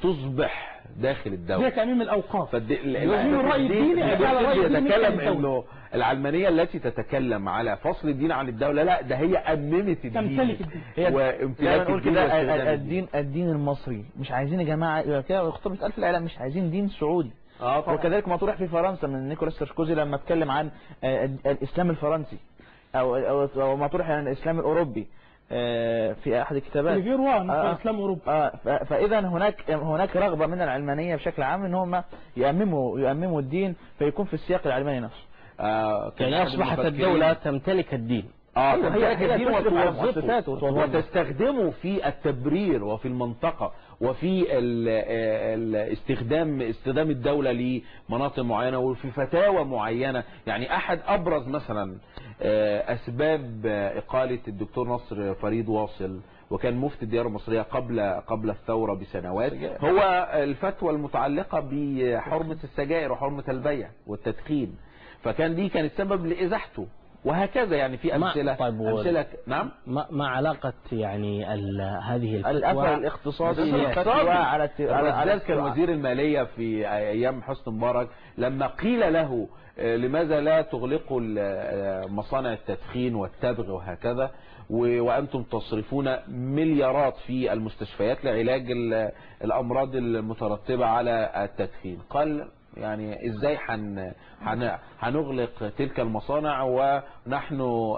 لتصبح داخل زي الدولة تأميم الأوقاف فالد... يوزن الرأي الديني الدين على الرأي الديني يتكلم بتاع الدولة. انه العلمانية التي تتكلم على فصل الدين عن الدولة لا ده هي أممت الدين تمتلك الدين. هي وامتلاك نقول الدين كده واستخدام ال- الدين الدين المصري مش عايزين يا جماعه يبقى كده يخطب ألف الاعلام مش عايزين دين سعودي اه طبعا وكذلك مطروح في فرنسا من نيكولاس ساركوزي لما اتكلم عن آه، الاسلام الفرنسي او او أو مطروح عن الاسلام الاوروبي آه، في احد الكتابات اوليفير وان آه. في اسلام اوروبا اه ف- فاذا هناك هناك رغبه من العلمانيه بشكل عام ان هم يأمموا يأمموا الدين فيكون في السياق العلماني نفسه آه كان يعني أحد أصبحت المفكرين- الدولة تمتلك الدين اه أيوة، تمتلك هي- هي الدين تشرف على وتوظفه مؤسساته وتوظفه. وتستخدمه في التبرير وفي المنطقة وفي ال ال استخدام استخدام الدولة لمناطق معينة وفي فتاوى معينة يعني أحد أبرز مثلا آه، أسباب آه، إقالة الدكتور نصر فريد واصل وكان مفتي الديار المصرية قبل قبل الثورة بسنوات هو الفتوى المتعلقة بحرمة السجائر وحرمة البيع والتدخين فكان دي كانت سبب لإزاحته وهكذا يعني في ما- أمثلة طيب و- أمثلة ك- نعم ما, ما علاقة يعني ال... هذه الاثر الفتوى الاقتصادي الأثر للفتوى الاقتصادي. على الت- على على الرزاز كان السرعة. وزير المالية في أيام حسني مبارك لما قيل له آه، لماذا لا تغلقوا ال- آه، مصانع التدخين والتبغ وهكذا و- وأنتم تصرفون مليارات في المستشفيات لعلاج ال- الأمراض المترتبة على التدخين قال يعني ازاي حن حن هنغلق تلك المصانع ونحن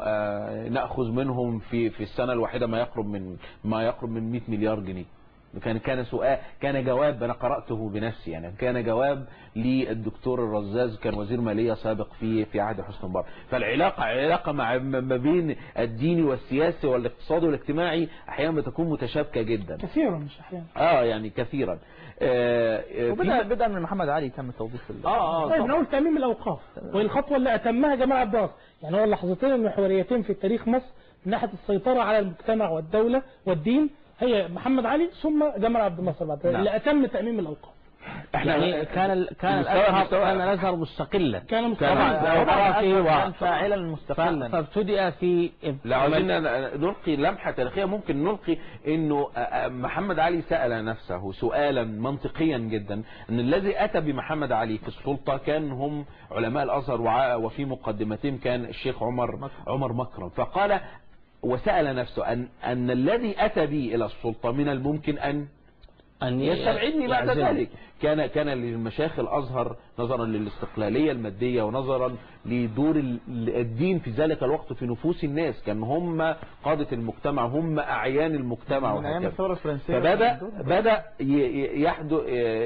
آه، ناخذ منهم في في السنه الواحده ما يقرب من ما يقرب من 100 مليار جنيه كان كان سؤال كان جواب انا قراته بنفسي يعني كان جواب للدكتور الرزاز كان وزير ماليه سابق في في عهد حسني مبارك فالعلاقه علاقه مع ما بين الديني والسياسي والاقتصادي والاجتماعي احيانا بتكون متشابكه جدا كثيرا مش احيانا اه يعني كثيرا آه آه، وبدأ في- بدأ من محمد علي تم توظيف ال- اه اه طيب طبعاً. نقول تأميم الأوقاف والخطوة اللي أتمها جمال عبد الناصر يعني هو اللحظتين المحوريتين في تاريخ مصر من ناحية السيطرة على المجتمع والدولة والدين هي محمد علي ثم جمال عبد الناصر بعد ذلك نعم. اللي أتم تأميم الأوقاف يعني كان ال... كان المستوى- الازهر المستوى- كان الازهر مستقلا كان كان- مستقبل طبعا طبعاً و- كان فاعلا مستقلا فابتدأ في لا عاوزين نلقي لمحة تاريخية ممكن نلقي انه محمد علي سأل نفسه سؤالا منطقيا جدا ان الذي اتى بمحمد علي في السلطة كان هم علماء الازهر وع- وفي مقدمتهم كان الشيخ عمر عمر مكرم فقال وسأل نفسه ان ان الذي اتى بي الى السلطة من الممكن ان أن ي- يستبعدني بعد يعزلني. ذلك كان كان للمشايخ الازهر نظرا للاستقلاليه الماديه ونظرا لدور ال- الدين في ذلك الوقت في نفوس الناس كان هم قاده المجتمع هم اعيان المجتمع من ايام وهكذا الثوره الفرنسيه فبدا بدا يحدث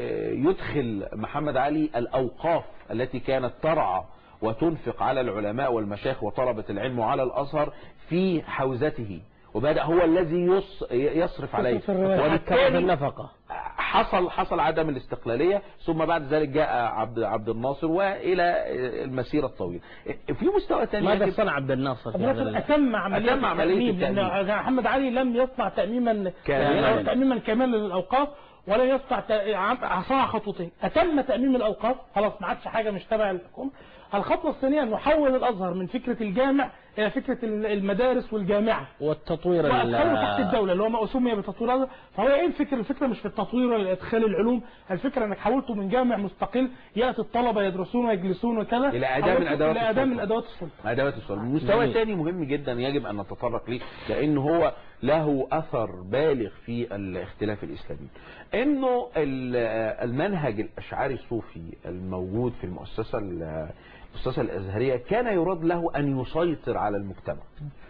يدخل محمد علي الاوقاف التي كانت ترعى وتنفق على العلماء والمشايخ وطلبه العلم وعلى الازهر في حوزته وبدا هو الذي يص- يصرف عليه في الرواية. وبالتالي بالنفقة حصل حصل عدم الاستقلاليه ثم بعد ذلك جاء عبد عبد الناصر والى المسيره الطويله في مستوى ثاني ماذا يجب- صنع عبد الناصر في طب هذا ناصر ال- أتم عملية أتم عملية التأميم لأن التأميم. محمد علي لم يصنع تأميما كاملا. تأميما كاملا للأوقاف ولا يصنع تأ- عم- عصاها خطوتين أتم تأميم الأوقاف خلاص ما عادش حاجة مش تبع الحكومة الخطوة الثانية أن نحول الأزهر من فكرة الجامع إلى فكرة المدارس والجامعة والتطوير ال- وأدخله تحت الدولة اللي هو ما سمي بتطوير الأزهر فهو إيه الفكرة الفكرة مش في التطوير ولا إدخال العلوم الفكرة أنك حولته من جامع مستقل يأتي الطلبة يدرسون ويجلسون وكذا إلى أداة من حولته أدوات إلى أداة من السلطة. أدوات السلطة ادوات السلطه مستوى جميل. ثاني مهم جدا يجب ان نتطرق ليه لانه هو له اثر بالغ في الاختلاف الاسلامي انه ال- المنهج الاشعري الصوفي الموجود في المؤسسه ال- المؤسسه الازهريه كان يراد له ان يسيطر على المجتمع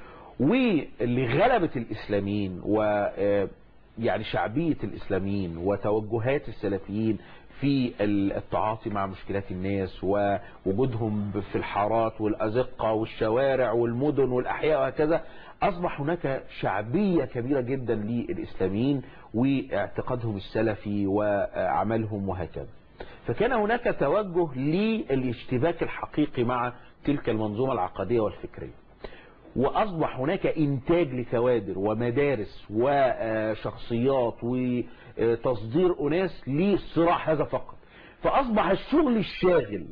واللي غلبت الاسلاميين و آه، يعني شعبيه الاسلاميين وتوجهات السلفيين في التعاطي مع مشكلات الناس ووجودهم في الحارات والازقه والشوارع والمدن والاحياء وهكذا اصبح هناك شعبيه كبيره جدا للاسلاميين واعتقادهم السلفي وعملهم وهكذا فكان هناك توجه للاشتباك الحقيقي مع تلك المنظومه العقديه والفكريه واصبح هناك انتاج لكوادر ومدارس وشخصيات وتصدير اناس لصراع هذا فقط فاصبح الشغل الشاغل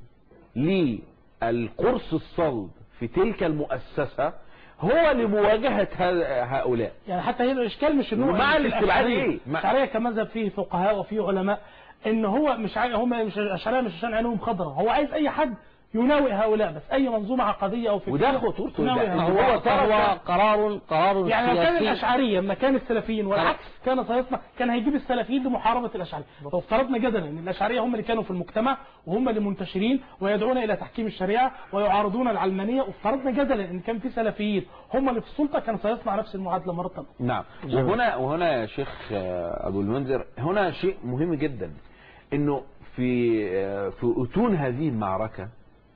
للقرص الصلب في تلك المؤسسة هو لمواجهة ه- هؤلاء يعني حتى هنا الاشكال مش ان هو ومع مش الاستبعاد الأشعرية. إيه؟ مع- الاشعريه كمذهب فيه فقهاء وفيه علماء ان هو مش عاي... هم مش الاشعريه مش عشان عينهم خضراء هو عايز اي حد يناوئ هؤلاء بس اي منظومه عقديه او فكريه وده خطورته تناوئ ده. هؤلاء. هو هو ترك- هو قرار قرار يعني لو كان سياسي الاشعريه مكان السلفيين والعكس كان سيصنع كان هيجيب السلفيين لمحاربه الاشعريه لو افترضنا جدلا ان الاشعريه هم اللي كانوا في المجتمع وهم اللي منتشرين ويدعون الى تحكيم الشريعه ويعارضون العلمانيه وافترضنا جدلا ان كان في سلفيين هم اللي في السلطه كان سيصنع نفس المعادله مره ثانيه نعم وهنا وهنا يا شيخ آه، ابو المنذر هنا شيء مهم جدا انه في آه، في اتون هذه المعركه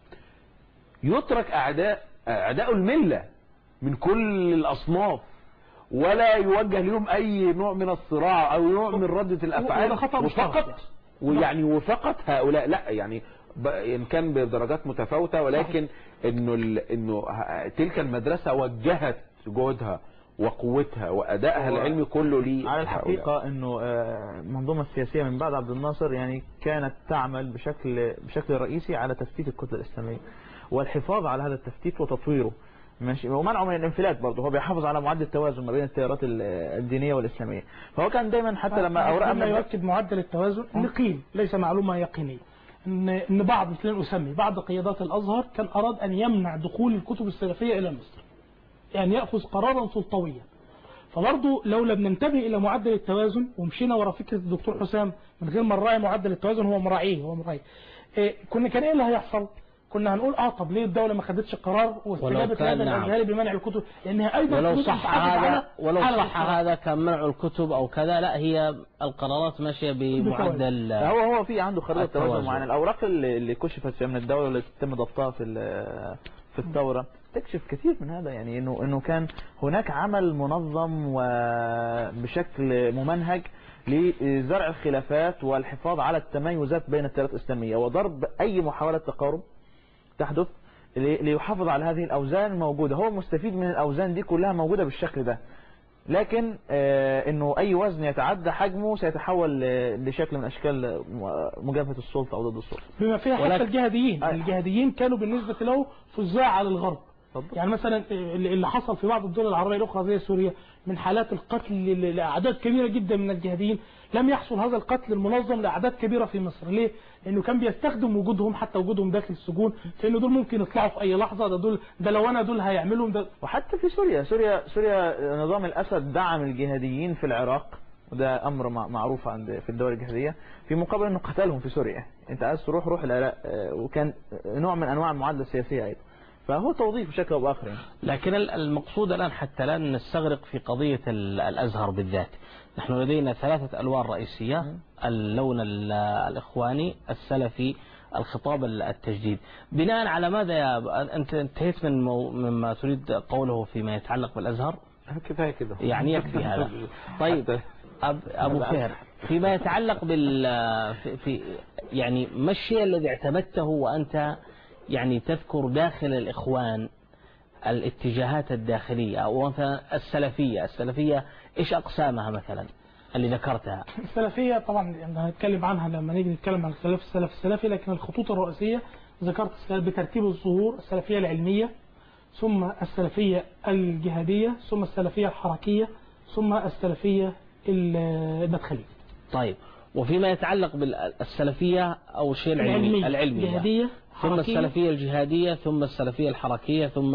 يترك اعداء اعداء المله من كل الاصناف ولا يوجه لهم اي نوع من الصراع او نوع من رده الافعال وده خطأ مشترك وفقط يعني. ويعني وفقط هؤلاء لا يعني ب- ان كان بدرجات متفاوته ولكن انه ال- انه ه- تلك المدرسه وجهت جهدها وقوتها وادائها هو العلمي كله لي على الحقيقة انه آه، المنظومة السياسية من بعد عبد الناصر يعني كانت تعمل بشكل بشكل رئيسي على تفتيت الكتلة الاسلامية والحفاظ على هذا التفتيت وتطويره ماشي ومنعه من الانفلات برضه هو بيحافظ على معدل التوازن ما بين التيارات ال- الدينية والاسلامية فهو كان دايما حتى لما اوراق لما أمن- يؤكد معدل التوازن ان قيل ليس معلومه يقينيه ان ان بعض مثل أن اسمي بعض قيادات الازهر كان اراد ان يمنع دخول الكتب السلفيه الى مصر يعني ياخذ قرارا سلطويا فبرضه لو لم ننتبه الى معدل التوازن ومشينا ورا فكره الدكتور حسام من غير ما نراعي معدل التوازن هو مراعيه هو مراعيه إيه كنا كان ايه اللي هيحصل؟ كنا هنقول اه طب ليه الدوله ما خدتش قرار واستجابت كان هذا نعم. الازهري بمنع الكتب لانها ايضا ولو حدود صح تحافظ هذا على- ولو على صح الاقتصاد. هذا كان منع الكتب او كذا لا هي القرارات ماشيه بمعدل هو هو في عنده خريطه التوازن. توازن معينه الاوراق اللي اللي كشفت من الدوله واللي تم ضبطها في ال- في الثوره تكشف كثير من هذا يعني انه انه كان هناك عمل منظم وبشكل ممنهج لزرع الخلافات والحفاظ على التميزات بين التيارات الاسلاميه وضرب اي محاوله تقارب تحدث لي- ليحافظ على هذه الاوزان الموجوده هو مستفيد من الاوزان دي كلها موجوده بالشكل ده لكن آه، انه اي وزن يتعدى حجمه سيتحول ل- لشكل من اشكال م- مجابهه السلطه او ضد السلطه بما فيها حتى ولكن- الجهاديين أي. الجهاديين كانوا بالنسبة له فزاع على الغرب اتفضل. يعني مثلا اللي اللي حصل في بعض الدول العربية الأخرى زي سوريا من حالات القتل ل- لأعداد كبيرة جدا من الجهاديين لم يحصل هذا القتل المنظم لأعداد كبيرة في مصر ليه؟ لأنه كان بيستخدم وجودهم حتى وجودهم داخل السجون في إنه دول ممكن يطلعوا في أي لحظة ده دول ده لو أنا دول هيعملهم ده وحتى في سوريا سوريا سوريا نظام الاسد دعم الجهاديين في العراق وده امر مع- معروف عند في الدول الجهاديه في مقابل انه قتلهم في سوريا انت عايز تروح روح العراق آه، وكان نوع من انواع المعادله السياسيه ايضا فهو توظيف بشكل او باخر يعني. لكن ال- المقصود الآن حتى لا نستغرق في قضية ال- الأزهر بالذات نحن لدينا ثلاثة ألوان رئيسية اللون ال- الإخواني السلفي الخطاب ال- التجديد بناء على ماذا يا أنت انتهيت من مو مما تريد قوله فيما يتعلق بالأزهر كفايه كده يعني يكفي هذا طيب حتى- أب أبو فهر فيما يتعلق بال في, في يعني ما الشيء الذي اعتمدته وأنت يعني تذكر داخل الإخوان الاتجاهات الداخلية أو مثلا السلفية السلفية إيش أقسامها مثلا اللي ذكرتها السلفية طبعا يعني هنتكلم عنها لما نيجي نتكلم عن السلف السلف السلفي لكن الخطوط الرئيسية ذكرت السلف بترتيب الظهور السلفية العلمية ثم السلفية الجهادية ثم السلفية الحركية ثم السلفية المدخلية طيب وفيما يتعلق بالسلفية أو الشيء العلمي العلمية العلمية الجهادية ثم حركية. السلفية الجهادية ثم السلفية الحركية ثم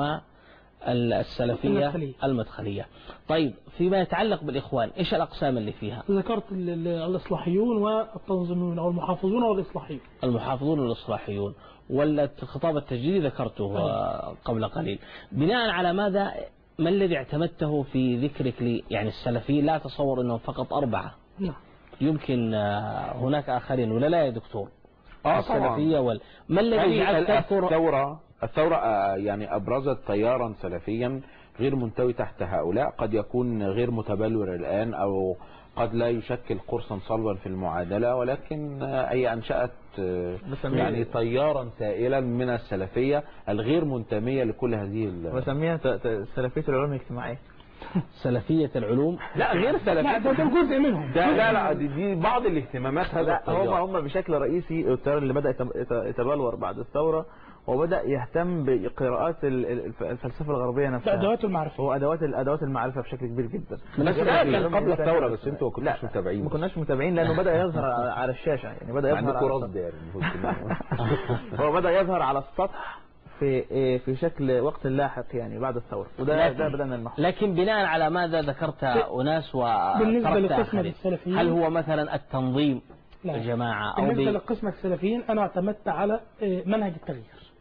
ال- السلفية المدخلية. المدخلية طيب فيما يتعلق بالإخوان إيش الأقسام اللي فيها ذكرت ال- ال- الإصلاحيون والتنظيميون أو المحافظون والإصلاحيون المحافظون والإصلاحيون والخطاب التجديدي ذكرته آه، قبل قليل بناء على ماذا ما الذي اعتمدته في ذكرك لي يعني السلفيين لا أتصور أنهم فقط أربعة نعم يمكن آه، هناك آخرين ولا لا يا دكتور اه طبعا السلفية وال... ما الذي يعني جعلك تذكر الثورة الثورة آه، يعني أبرزت تيارا سلفيا غير منتوي تحت هؤلاء قد يكون غير متبلور الآن أو قد لا يشكل قرصا صلبا في المعادلة ولكن آه، أي أنشأت آه، بسميه- يعني تيارا سائلا من السلفية الغير منتمية لكل هذه ال- بسميها ت- ت- سلفيه العلوم الاجتماعيه سلفية العلوم لا غير لا سلفية ده ده جزء منهم ده لا لا دي, دي بعض الاهتمامات هذا لا هم التيار هم بشكل رئيسي التيار اللي بدا يتم- يت- يتبلور بعد الثوره وبدا يهتم بقراءات ال- ال- الفلسفه الغربيه نفسها بأدوات المعرفة هو ادوات الادوات المعرفه بشكل كبير جدا بس ده كان العلوم قبل الإنسانية الثورة بس- بس انتوا ما كنتوش لا متابعين ما كناش متابعين لانه بدا يظهر على الشاشه يعني بدا ما يظهر عندكم على رصد يعني المفروض تكونوا- هو بدا يظهر على السطح في في شكل وقت لاحق يعني بعد الثوره وده لكن- ده بدانا نلمحه لكن بناء على ماذا ذكرت أناس بالنسبة وتركت لقسم آخرين السلفيين- هل هو مثلا التنظيم لا. الجماعة أو بالنسبة ب... لقسم السلفيين أنا اعتمدت على آه، منهج التغيير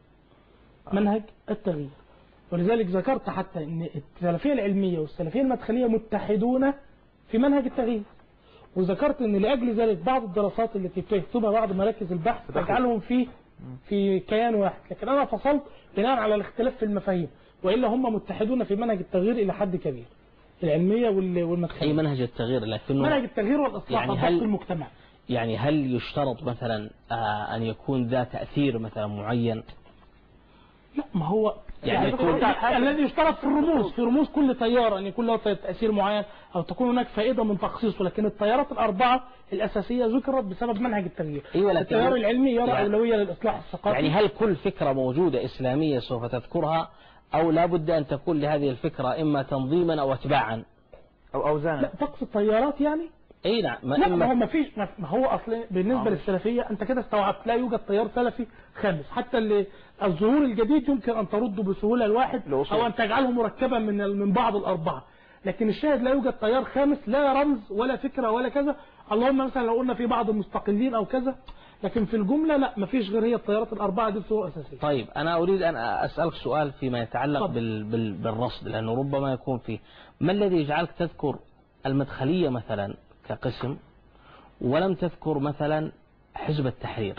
منهج التغيير ولذلك ذكرت حتى أن السلفية العلمية والسلفية المدخلية متحدون في منهج التغيير وذكرت أن لأجل ذلك بعض الدراسات التي بتكتبها بعض مراكز البحث تجعلهم في في كيان واحد لكن أنا فصلت بناء على الاختلاف في المفاهيم وإلا هم متحدون في منهج التغيير إلى حد كبير العلمية وال- أي والمدخلية منهج التغيير لكنه منهج التغيير والإصلاح يعني يعني هل- المجتمع يعني هل يشترط مثلا آه، أن يكون ذا تأثير مثلا معين لا ما هو يعني يعني, يكون- يعني الذي يشترط في الرموز في رموز كل تيار ان يكون له تاثير معين او تكون هناك فائده من تخصيصه لكن التيارات الاربعه الاساسيه ذكرت بسبب منهج التغيير أيوة، لكن- التيار العلمي يرى يعني- اولويه للاصلاح الثقافي يعني هل كل فكرة موجودة إسلامية سوف تذكرها أو لا بد أن تكون لهذه الفكرة إما تنظيما أو أتباعا او لا اوزانا تقصد تيارات يعني أي نعم ما لا ما هو إما ما فيش ما ما هو اصل بالنسبه للسلفيه انت كده استوعبت لا يوجد تيار سلفي خامس حتى اللي الظهور الجديد يمكن ان ترده بسهوله الواحد الأصول. او ان تجعله مركبا من ال- من بعض الاربعه لكن الشاهد لا يوجد تيار خامس لا رمز ولا فكره ولا كذا اللهم مثلا لو قلنا في بعض المستقلين او كذا لكن في الجمله لا ما فيش غير هي التيارات الاربعه دي بصوره اساسيه طيب أنا أريد أن أسألك سؤال فيما يتعلق تفضل. بال... بال... بالرصد لأنه ربما يكون فيه ما الذي يجعلك تذكر المدخلية مثلا كقسم ولم تذكر مثلا حزب التحرير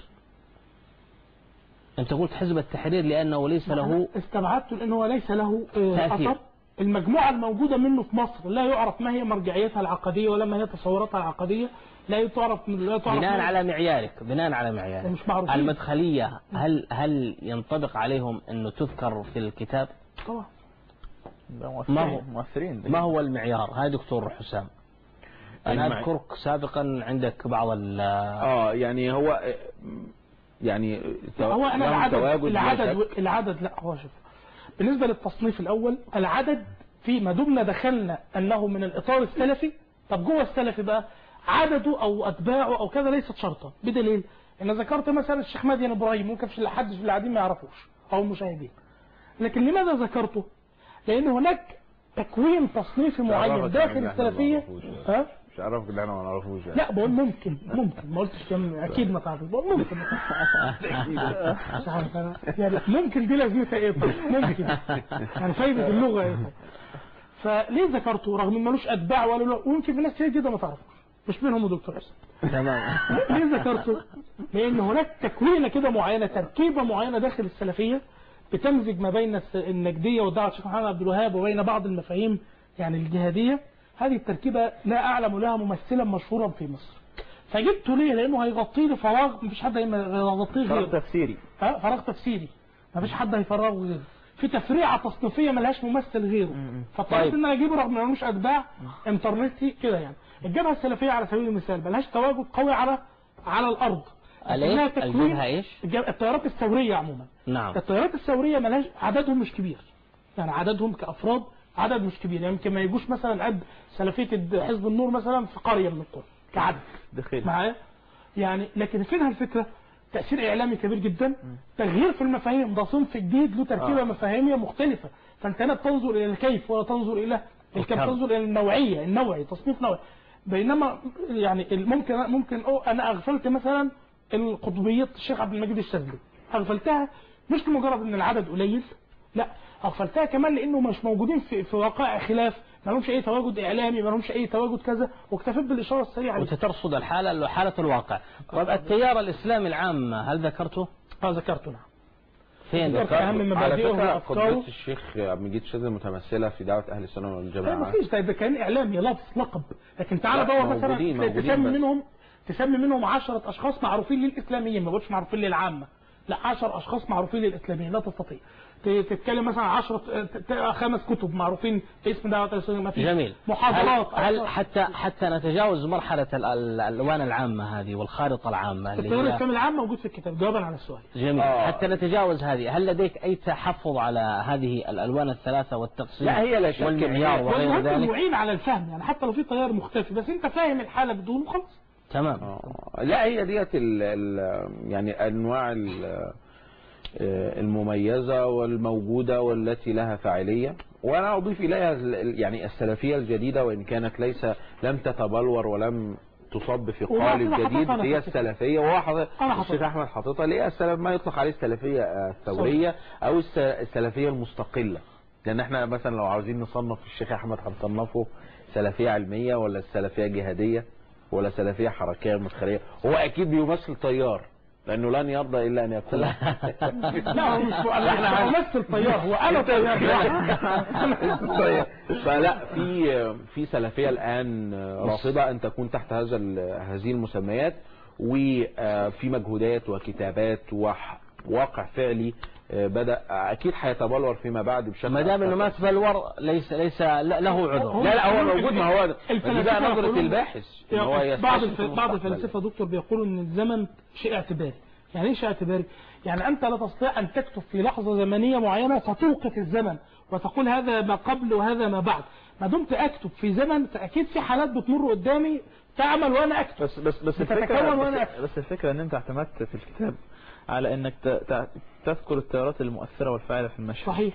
أنت قلت حزب التحرير لأنه ليس له استبعدت لان هو ليس له آه، تأثير. اثر المجموعه الموجوده منه في مصر لا يعرف ما هي مرجعيتها العقديه ولا ما هي تصوراتها العقديه لا تعرف لا تعرف بناء ما- على معيارك بناء على معيارك ومش معروفين. المدخلية هل هل ينطبق عليهم أنه تذكر في الكتاب طبعا ده ما هو- مؤثرين مؤثرين ما هو المعيار هاي دكتور حسام أنا المع- أذكرك سابقا عندك بعض ال اه يعني هو آه، يعني تو- هو انا لهم العدد تواجد بلا العدد شك. العدد لا هو شوف بالنسبه للتصنيف الاول العدد في ما دمنا دخلنا انه من الاطار السلفي طب جوه السلفي بقى عدده او اتباعه او كذا ليست شرطا بدليل ان ذكرت مثلا الشيخ مدين ابراهيم ممكن في حد في العادين ما يعرفوش او المشاهدين لكن لماذا ذكرته؟ لان هناك تكوين تصنيفي معين عرفك داخل يعني إن إحنا ما السلفيه نعرفوش. ها مش عارفك ان احنا ما نعرفوش يعني. لا بقول ممكن ممكن ما قلتش كم اكيد ما تعرفش بقول ممكن مش عارف أنا. يعني ممكن دي لازمتها ايه طيب ممكن يعني فايده اللغه ايه طيب فليه ذكرته رغم انه ملوش اتباع ولا له ويمكن في ناس كتير جدا ما تعرفوش مش منهم دكتور حسن تمام ليه ذكرته؟ لأن هناك تكوينة كده معينة تركيبة معينة داخل السلفية بتمزج ما بين الس- النجدية ودعوة الشيخ محمد عبد الوهاب وبين بعض المفاهيم يعني الجهادية هذه التركيبة لا أعلم لها ممثلا مشهورا في مصر فجبته ليه؟ لأنه هيغطي لي فراغ مفيش حد هيغطيه فرق غيره تفسيري ها؟ فراغ تفسيري مفيش حد هيفرغه غيره في تفريعة تصنيفية ملهاش ممثل غيره فاضطريت طيب. ان انا اجيبه رغم انه ملوش اتباع انترنتي كده يعني الجبهة السلفية على سبيل المثال ملهاش تواجد قوي على على الارض الإيه؟ لكنها تكوين- الجبهة إيش؟ الجب- التيارات الثورية عموما نعم التيارات الثورية ملهاش عددهم مش كبير يعني عددهم كأفراد عدد مش كبير يعني يمكن ما يجوش مثلا قد سلفية الد- حزب النور مثلا في قرية من القرى كعدد دخيل معايا يعني لكن فينها الفكرة تأثير إعلامي كبير جدا تغيير في المفاهيم ده صنف جديد له تركيبة آه. مفاهيمية مختلفة فأنت هنا تنظر إلى الكيف ولا تنظر إلى الكم الكم. تنظر إلى النوعية النوعي تصنيف نوعي بينما يعني ممكن ممكن أو أنا أغفلت مثلا القطبية الشيخ عبد المجيد الشاذلي أغفلتها مش لمجرد إن العدد قليل لا أغفلتها كمان لأنه مش موجودين في, في وقائع خلاف ما لهمش أي تواجد إعلامي ما لهمش أي تواجد كذا واكتفيت بالإشارة السريعة وأنت ترصد الحالة حالة الواقع طيب التيار الإسلامي العام هل ذكرته؟ اه ذكرته نعم فين دكتور دكتور؟ أهم على مبادئه فكره وأفكاره قدرة الشيخ عبد المجيد الشاذلي متمثله في دعوه اهل السنه لا والجماعه ما فيش ده كان اعلامي لفظ لقب لكن تعالى لا، دور موجودين- مثلا موجودين تسمي بس. منهم تسمي منهم 10 اشخاص معروفين للاسلاميين ما بقولش معروفين للعامه لا 10 اشخاص معروفين للاسلاميين لا تستطيع ت- تتكلم مثلا 10 خمس كتب معروفين باسم دعوه الاسلاميه ما فيش جميل محاضرات هل, هل أشخاص. حتى حتى نتجاوز مرحلة ال- ال- الألوان العامة هذه والخارطة العامة اللي التيار هي الاسلامي العام موجود في الكتاب جوابا على السؤال جميل آه. حتى نتجاوز هذه هل لديك أي تحفظ على هذه الألوان الثلاثة والتقسيم لا، هي لا شك إن والمعيار هي- وغير والمهم ذلك معين على الفهم يعني حتى لو في تيار مختلف بس انت فاهم الحاله بدون وخلاص تمام آه، لا هي ديت ال ال يعني انواع ال- آه، المميزه والموجوده والتي لها فاعليه وانا اضيف اليها ال- يعني السلفيه الجديده وان كانت ليس لم تتبلور ولم تصب في وما قالب كده جديد حاططها أنا هي في الكتاب. السلفيه وهو حاطط- أنا حاططها. الشيخ احمد حاططها اللي هي السلف ما يطلق عليه السلفيه آه، الثوريه او الس- السلفيه المستقله لان احنا مثلا لو عاوزين نصنف الشيخ احمد هنصنفه سلفيه علميه ولا السلفيه جهاديه ولا سلفيه حركيه مدخليه هو اكيد بيمثل تيار لانه لن يرضى الا ان يكون لا هو مش انا امثل طيار هو انا طيار طيب. فلا في في سلفيه الان رافضه ان تكون تحت هذا ال- هذه المسميات وفي مجهودات وكتابات وواقع فعلي بدا اكيد هيتبلور فيما بعد بشكل ما دام انه ما أكثر. تبلور ليس ليس لا- له عذر لا لا هو موجود ما هو دي الفلاسفة بقى نظره يقولون- الباحث إن هو بعض يستشرف الف... بعض المستقبل. الفلاسفه دكتور بيقولوا ان الزمن شيء اعتباري يعني ايه شيء اعتباري يعني انت لا تستطيع ان تكتب في لحظه زمنيه معينه فتوقف الزمن وتقول هذا ما قبل وهذا ما بعد ما دمت اكتب في زمن فاكيد في حالات بتمر قدامي تعمل وانا اكتب بس بس بس بتتكون الفكره وأنا بس, بس الفكره ان انت اعتمدت في الكتاب على انك ت- ت- تذكر التيارات المؤثره والفاعله في المشهد صحيح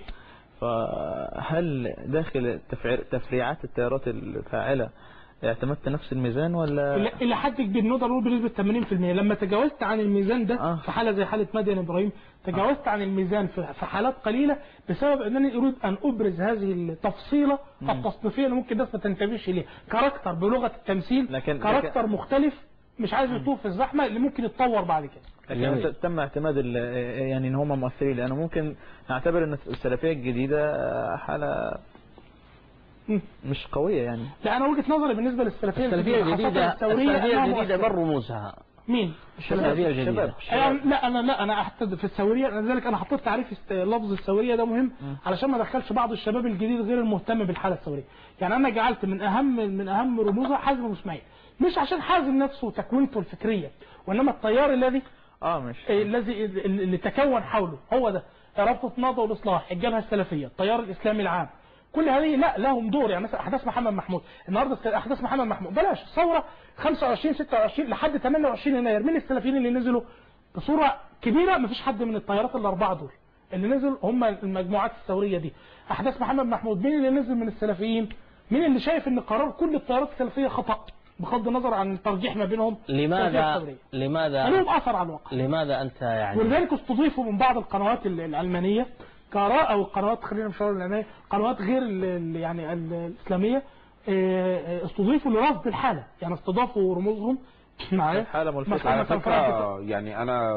فهل داخل تفعير- تفريعات التيارات الفاعله اعتمدت نفس الميزان ولا إلى- الى حد كبير نقدر نقول بنسبه 80% لما تجاوزت عن الميزان ده آه. في حاله زي حاله مدين ابراهيم تجاوزت عن الميزان في في حالات قليله بسبب انني اريد ان ابرز هذه التفصيله التصنيفيه اللي ممكن الناس ما تنتبهش اليها كاركتر بلغه التمثيل لكن- كاركتر لكن- مختلف مش عايز يطوف في الزحمه اللي ممكن يتطور بعد كده لكن جميل. أنت تم اعتماد ال- يعني ان هم مؤثرين لانه ممكن نعتبر ان السلفيه الجديده حاله مم. مش قويه يعني لا انا وجهه نظري بالنسبه للسلفيه السلفية خاصة الجديدة الثوريه السلفية أنها الجديدة مؤثرة. من رموزها مين السلفية الجديدة يعني لا انا لا انا احتد في الثوريه لذلك انا حطيت تعريف است- لفظ الثوريه ده مهم علشان ما ادخلش بعض الشباب الجديد غير المهتم بالحاله الثوريه يعني انا جعلت من اهم من اهم رموزها حازم واسماعيل مش عشان حازم نفسه وتكوينته الفكريه وانما التيار الذي اه مش إيه الذي اللي تكون حوله هو ده رابطه النهضه والاصلاح الجبهه السلفيه التيار الاسلامي العام كل هذه لا لهم دور يعني مثلا احداث محمد محمود النهارده احداث محمد محمود بلاش ثوره 25 26 لحد 28 يناير مين السلفيين اللي نزلوا بصوره كبيره مفيش حد من التيارات الاربعه دول اللي نزل هم المجموعات الثوريه دي احداث محمد محمود مين اللي نزل من السلفيين مين اللي شايف ان قرار كل التيارات السلفيه خطا بغض النظر عن الترجيح ما بينهم السلفية لماذا الثورية. لماذا لهم اثر على الواقع لماذا أنت يعني ولذلك استضيفوا من بعض القنوات ال- العلمانيه كراء او القنوات خلينا مش هقول العلمانيه قنوات غير ال- ال- يعني ال- الاسلاميه آه، آه، استضيفوا لرصد الحاله يعني استضافوا رموزهم معايا حالة ملفتة. مثلا على مثلا فرنسا فكرة يعني أنا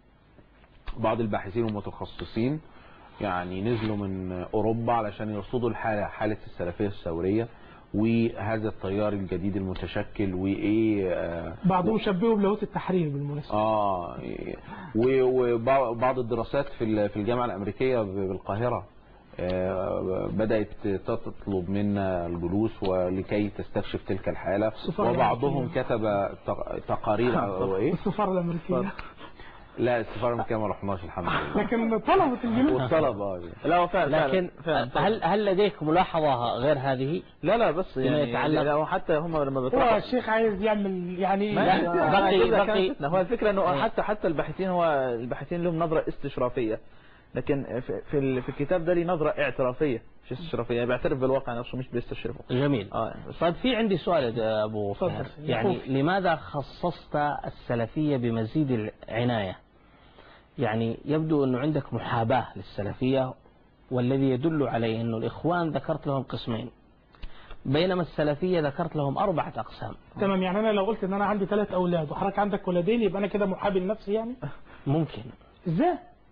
بعض الباحثين والمتخصصين يعني نزلوا من أوروبا علشان يرصدوا الحالة حالة السلفية الثورية وهذا التيار الجديد المتشكل وإيه آه بعضهم شبهوا بلاهوت التحرير بالمناسبه اه و- وبعض الدراسات في ال- في الجامعه الامريكيه ب- بالقاهره آه، بدات تطلب منا الجلوس ولكي تستكشف تلك الحاله السفارة وبعضهم الأمريكية. كتب تق- تقارير او ايه السفاره الامريكيه لا السفاره الامريكيه ما رحناش الحمد لله لكن طلبه الجنود والطلب اه لا هو فعلا لكن فعلا فعلا هل هل لديك ملاحظة غير هذه؟ لا لا بس فيما يعني يتعلق- لا، هو حتى هم لما هو بيطرحوا الشيخ عايز يعمل يعني ما- لا، ما- بقي- كده كان بقي- فتنة. هو الفكره انه إيه. حتى حتى الباحثين هو الباحثين لهم نظره استشرافيه لكن في في, ال- في الكتاب ده ليه نظره اعترافيه مش استشرافيه بيعترف بالواقع نفسه مش بيستشرفه جميل اه يعني بس طيب في عندي سؤال يا ابو تفضل. فهد يعني يخوف. لماذا خصصت السلفيه بمزيد العنايه؟ يعني يبدو انه عندك محاباه للسلفيه والذي يدل عليه انه الاخوان ذكرت لهم قسمين بينما السلفيه ذكرت لهم اربعه اقسام تمام يعني انا لو قلت ان انا عندي ثلاث اولاد وحضرتك عندك ولدين يبقى انا كده محابي لنفسي يعني ممكن ازاي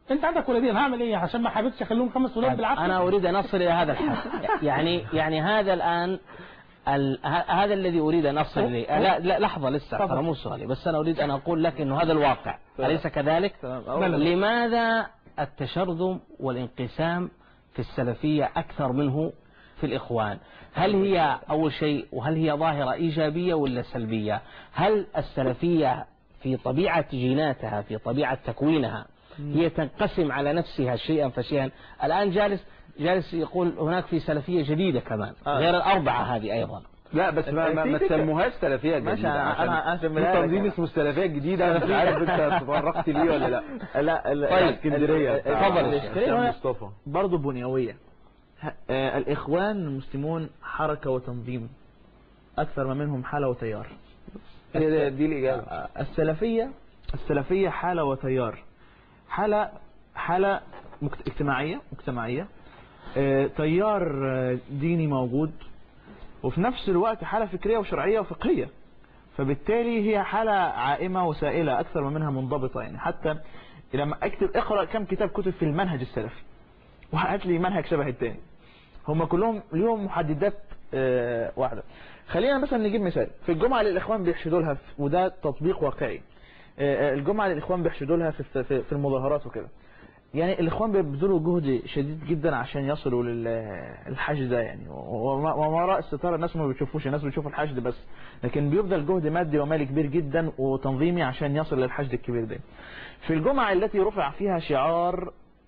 انت عندك ولدين هعمل ايه عشان ما حبيتش اخليهم خمس ولاد بالعافيه أنا أريد أن أصل إلى هذا الحد يعني يعني هذا الآن ال... ه- هذا الذي أريد أن أصل إليه لا, لا لحظة لسه تفضل. ترى مو سؤالي بس أنا أريد أن أقول لك أنه هذا الواقع أليس كذلك؟ تمام. لا، لا. لماذا التشرذم والانقسام في السلفية أكثر منه في الإخوان هل هي أول شيء وهل هي ظاهرة إيجابية ولا سلبية هل السلفية في طبيعة جيناتها في طبيعة تكوينها هي تنقسم على نفسها شيئا فشيئا الآن جالس جالس يقول هناك في سلفية جديدة كمان آه. غير الأربعة هذه أيضا لا بس ما ما, ما في فكرة. تسموهاش سلفيه ماشي، جديده أنا- عشان أنا في أسميها لك تنظيم أنا. اسمه السلفيه الجديده انا مش عارف انت تفرقت ليه ولا لا لا ال- طيب. اسكندريه بتاع اتفضل يا الشيخ شيخ. هشام مصطفى برضه بنيوية ه- آه، الإخوان المسلمون حركة وتنظيم أكثر ما منهم حالة وتيار هي دي- دي الاجابه آه، السلفية السلفية حالة وتيار حالة حالة مجت- اجتماعية مجتمعية آه، تيار آه، ديني موجود وفي نفس الوقت حالة فكرية وشرعية وفقهية فبالتالي هي حالة عائمة وسائلة أكثر ما منها منضبطة يعني حتى لما أكتب اقرأ كم كتاب كتب في المنهج السلفي وهات لي منهج شبه التاني هم كلهم ليهم محددات آه، واحدة خلينا مثلا نجيب مثال في الجمعة للإخوان بيحشدوا لها في- وده تطبيق واقعي آه، آه، الجمعة للإخوان بيحشدوا لها في في- في المظاهرات وكده يعني الإخوان بيبذلوا جهد شديد جدا عشان يصلوا للحشد ده يعني وما وما وراء الستارة الناس ما بتشوفوش الناس بتشوف الحشد بس لكن بيبذل جهد مادي ومالي كبير جدا وتنظيمي عشان يصل للحشد الكبير ده في الجمعة التي رفع فيها شعار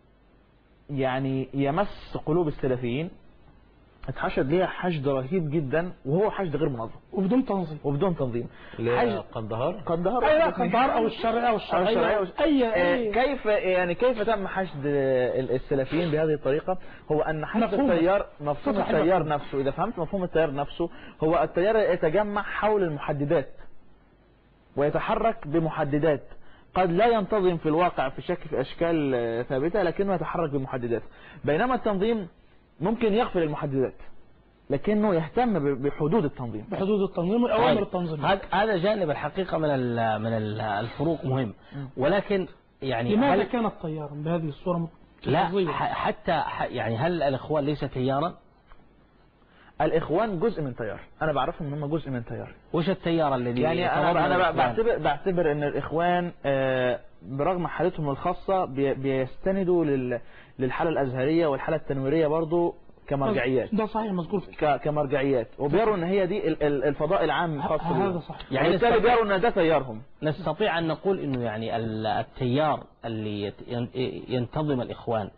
يعني يمس قلوب السلفيين اتحشد ليها حشد رهيب جدا وهو حشد غير منظم وبدون تنظيم وبدون تنظيم اللي حشد هي قندهار قندهار اي لا قندهار او الشرعيه او الشرعية الشرعيه وال- اي آه، اي كيف يعني كيف تم حشد آه، السلفيين بهذه الطريقة هو أن حشد مفهوم. التيار مفهوم تصلح التيار المفهوم. نفسه إذا فهمت مفهوم التيار نفسه هو التيار يتجمع حول المحددات ويتحرك بمحددات قد لا ينتظم في الواقع في شكل في أشكال آه، ثابتة لكنه يتحرك بمحددات بينما التنظيم ممكن يغفل المحددات لكنه يهتم ب- بحدود التنظيم بحدود التنظيم واوامر طيب. التنظيم هذا هذا جانب الحقيقة من ال- من ال- الفروق مهم ولكن يعني لماذا هل كانت طيارا بهذه الصوره لا لفظية؟ ح- حتى ح- يعني هل الإخوان ليس تيارا؟ الإخوان جزء من تيار أنا بعرفهم إن هم جزء من تيار وش التيار الذي يعني انا يتضمن انا الإخوان؟ بعتبر بعتبر ان الاخوان آه، برغم حالتهم الخاصه بي- بيستندوا لل- للحاله الازهريه والحاله التنويريه برضو كمرجعيات ده صحيح مذكور في ك- كمرجعيات وبيروا ان هي دي ال- ال- الفضاء العام الخاص هذا بيهم صحيح يعني وبالتالي نستطيع- بيروا ان ده تيارهم نستطيع أن نقول أنه يعني ال- التيار اللي يت- ين- ينتظم الإخوان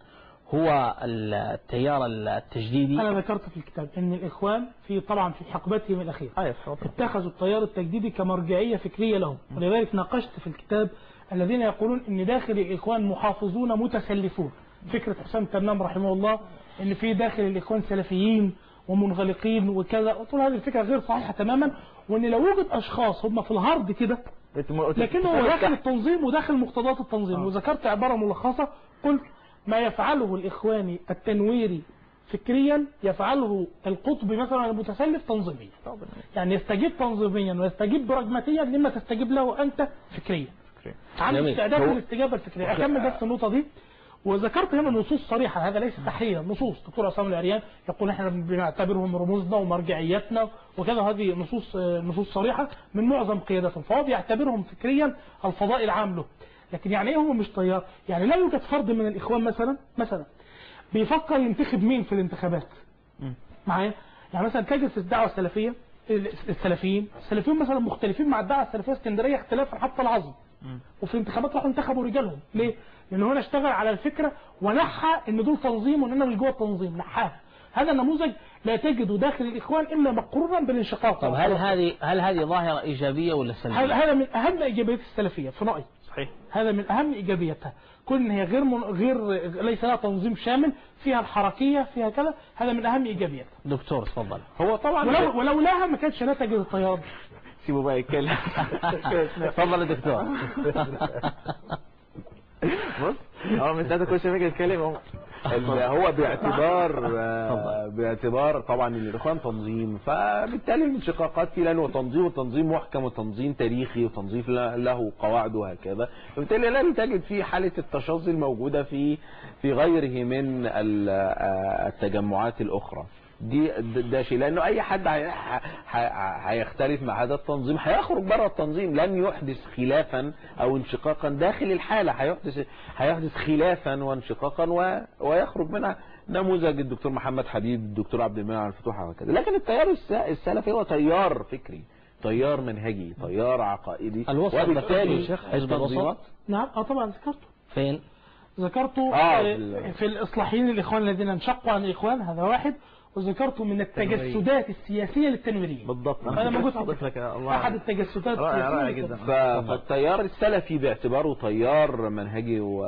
هو التيار التجديدي انا ذكرت في الكتاب ان الاخوان في طبعا في حقبتهم الاخيره ايوه اتخذوا التيار التجديدي كمرجعية فكرية لهم ولذلك ناقشت في الكتاب الذين يقولون ان داخل الاخوان محافظون متسلفون فكرة حسام تمام رحمه الله ان في داخل الاخوان سلفيين ومنغلقين وكذا قلت له هذه الفكرة غير صحيحة تماما وان لو وجد اشخاص هم في الهارد كده لكنه هو داخل التنظيم وداخل مقتضيات التنظيم وذكرت عبارة ملخصة قلت ما يفعله الإخواني التنويري فكريا يفعله القطب مثلا المتسلف تنظيميا يعني يستجيب تنظيميا ويستجيب براجماتيا لما تستجيب له أنت فكريا عنده جميل. استعداد هو- للاستجابة الفكرية أكمل بس النقطة دي وذكرت هنا نصوص صريحة هذا ليس تحريرا نصوص دكتور عصام العريان يقول احنا بنعتبرهم رموزنا ومرجعيتنا وكذا هذه نصوص آه، نصوص صريحة من معظم قيادتهم فهو بيعتبرهم فكريا الفضاء العام له لكن يعني ايه هو مش طيار يعني لا يوجد فرد من الاخوان مثلا مثلا بيفكر ينتخب مين في الانتخابات معايا يعني مثلا تجد في الدعوه السلفيه السلفيين السلفيين مثلا مختلفين مع الدعوه السلفيه الاسكندريه اختلافا حتى العظم وفي الانتخابات راحوا انتخبوا رجالهم ليه؟ لان هو اشتغل على الفكره ونحى ان دول تنظيم وان انا مش جوه التنظيم نحاها هذا النموذج لا تجده داخل الاخوان الا مقرونا بالانشقاق طب هل هذه هل هذه ظاهرة إيجابية ولا هذا سلبية؟ هذا من اهم ايجابيات السلفيه في رايي صحيح هذا من اهم ايجابياتها كون ان هي غير من غير ليس لها تنظيم شامل فيها الحركيه فيها كذا هذا من اهم ايجابياتها دكتور تفضل هو طبعا ولو ولولاها ما كانتش لا تجد الطيار سيبه بقى يتكلم تفضل يا دكتور بص هو من ساعتها كل شويه يتكلم هو ال- هو باعتبار آه، باعتبار طبعا ان الاخوان تنظيم فبالتالي الانشقاقات في لانه تنظيم وتنظيم محكم وتنظيم تاريخي وتنظيم له- له قواعد وهكذا فبالتالي لن تجد فيه حاله التشظي الموجوده في في غيره من ال- آه، التجمعات الاخرى دي ده- ده شيء لانه اي حد هي- ه- ه- هيختلف مع هذا التنظيم هيخرج بره التنظيم لن يحدث خلافا او انشقاقا داخل الحاله هيحدث هيحدث خلافا وانشقاقا و... ويخرج منها نموذج الدكتور محمد حبيب الدكتور عبد المنعم الفتوح وكذا لكن التيار الس- السلفي هو تيار فكري تيار منهجي تيار عقائدي الوسط وبالتالي ده شيخ حزب التنظيمات الوسط نعم اه طبعا ذكرته فين ذكرته آه، آه، في في الإصلاحيين الإخوان الذين انشقوا عن الإخوان هذا واحد وذكرته من التجسدات السياسية للتنويريين بالضبط أنا موجود في أضيف لك يا الله أحد التجسدات رائع السياسية رائع للتنويريين. جدا ف- فالتيار السلفي باعتباره تيار منهجي و...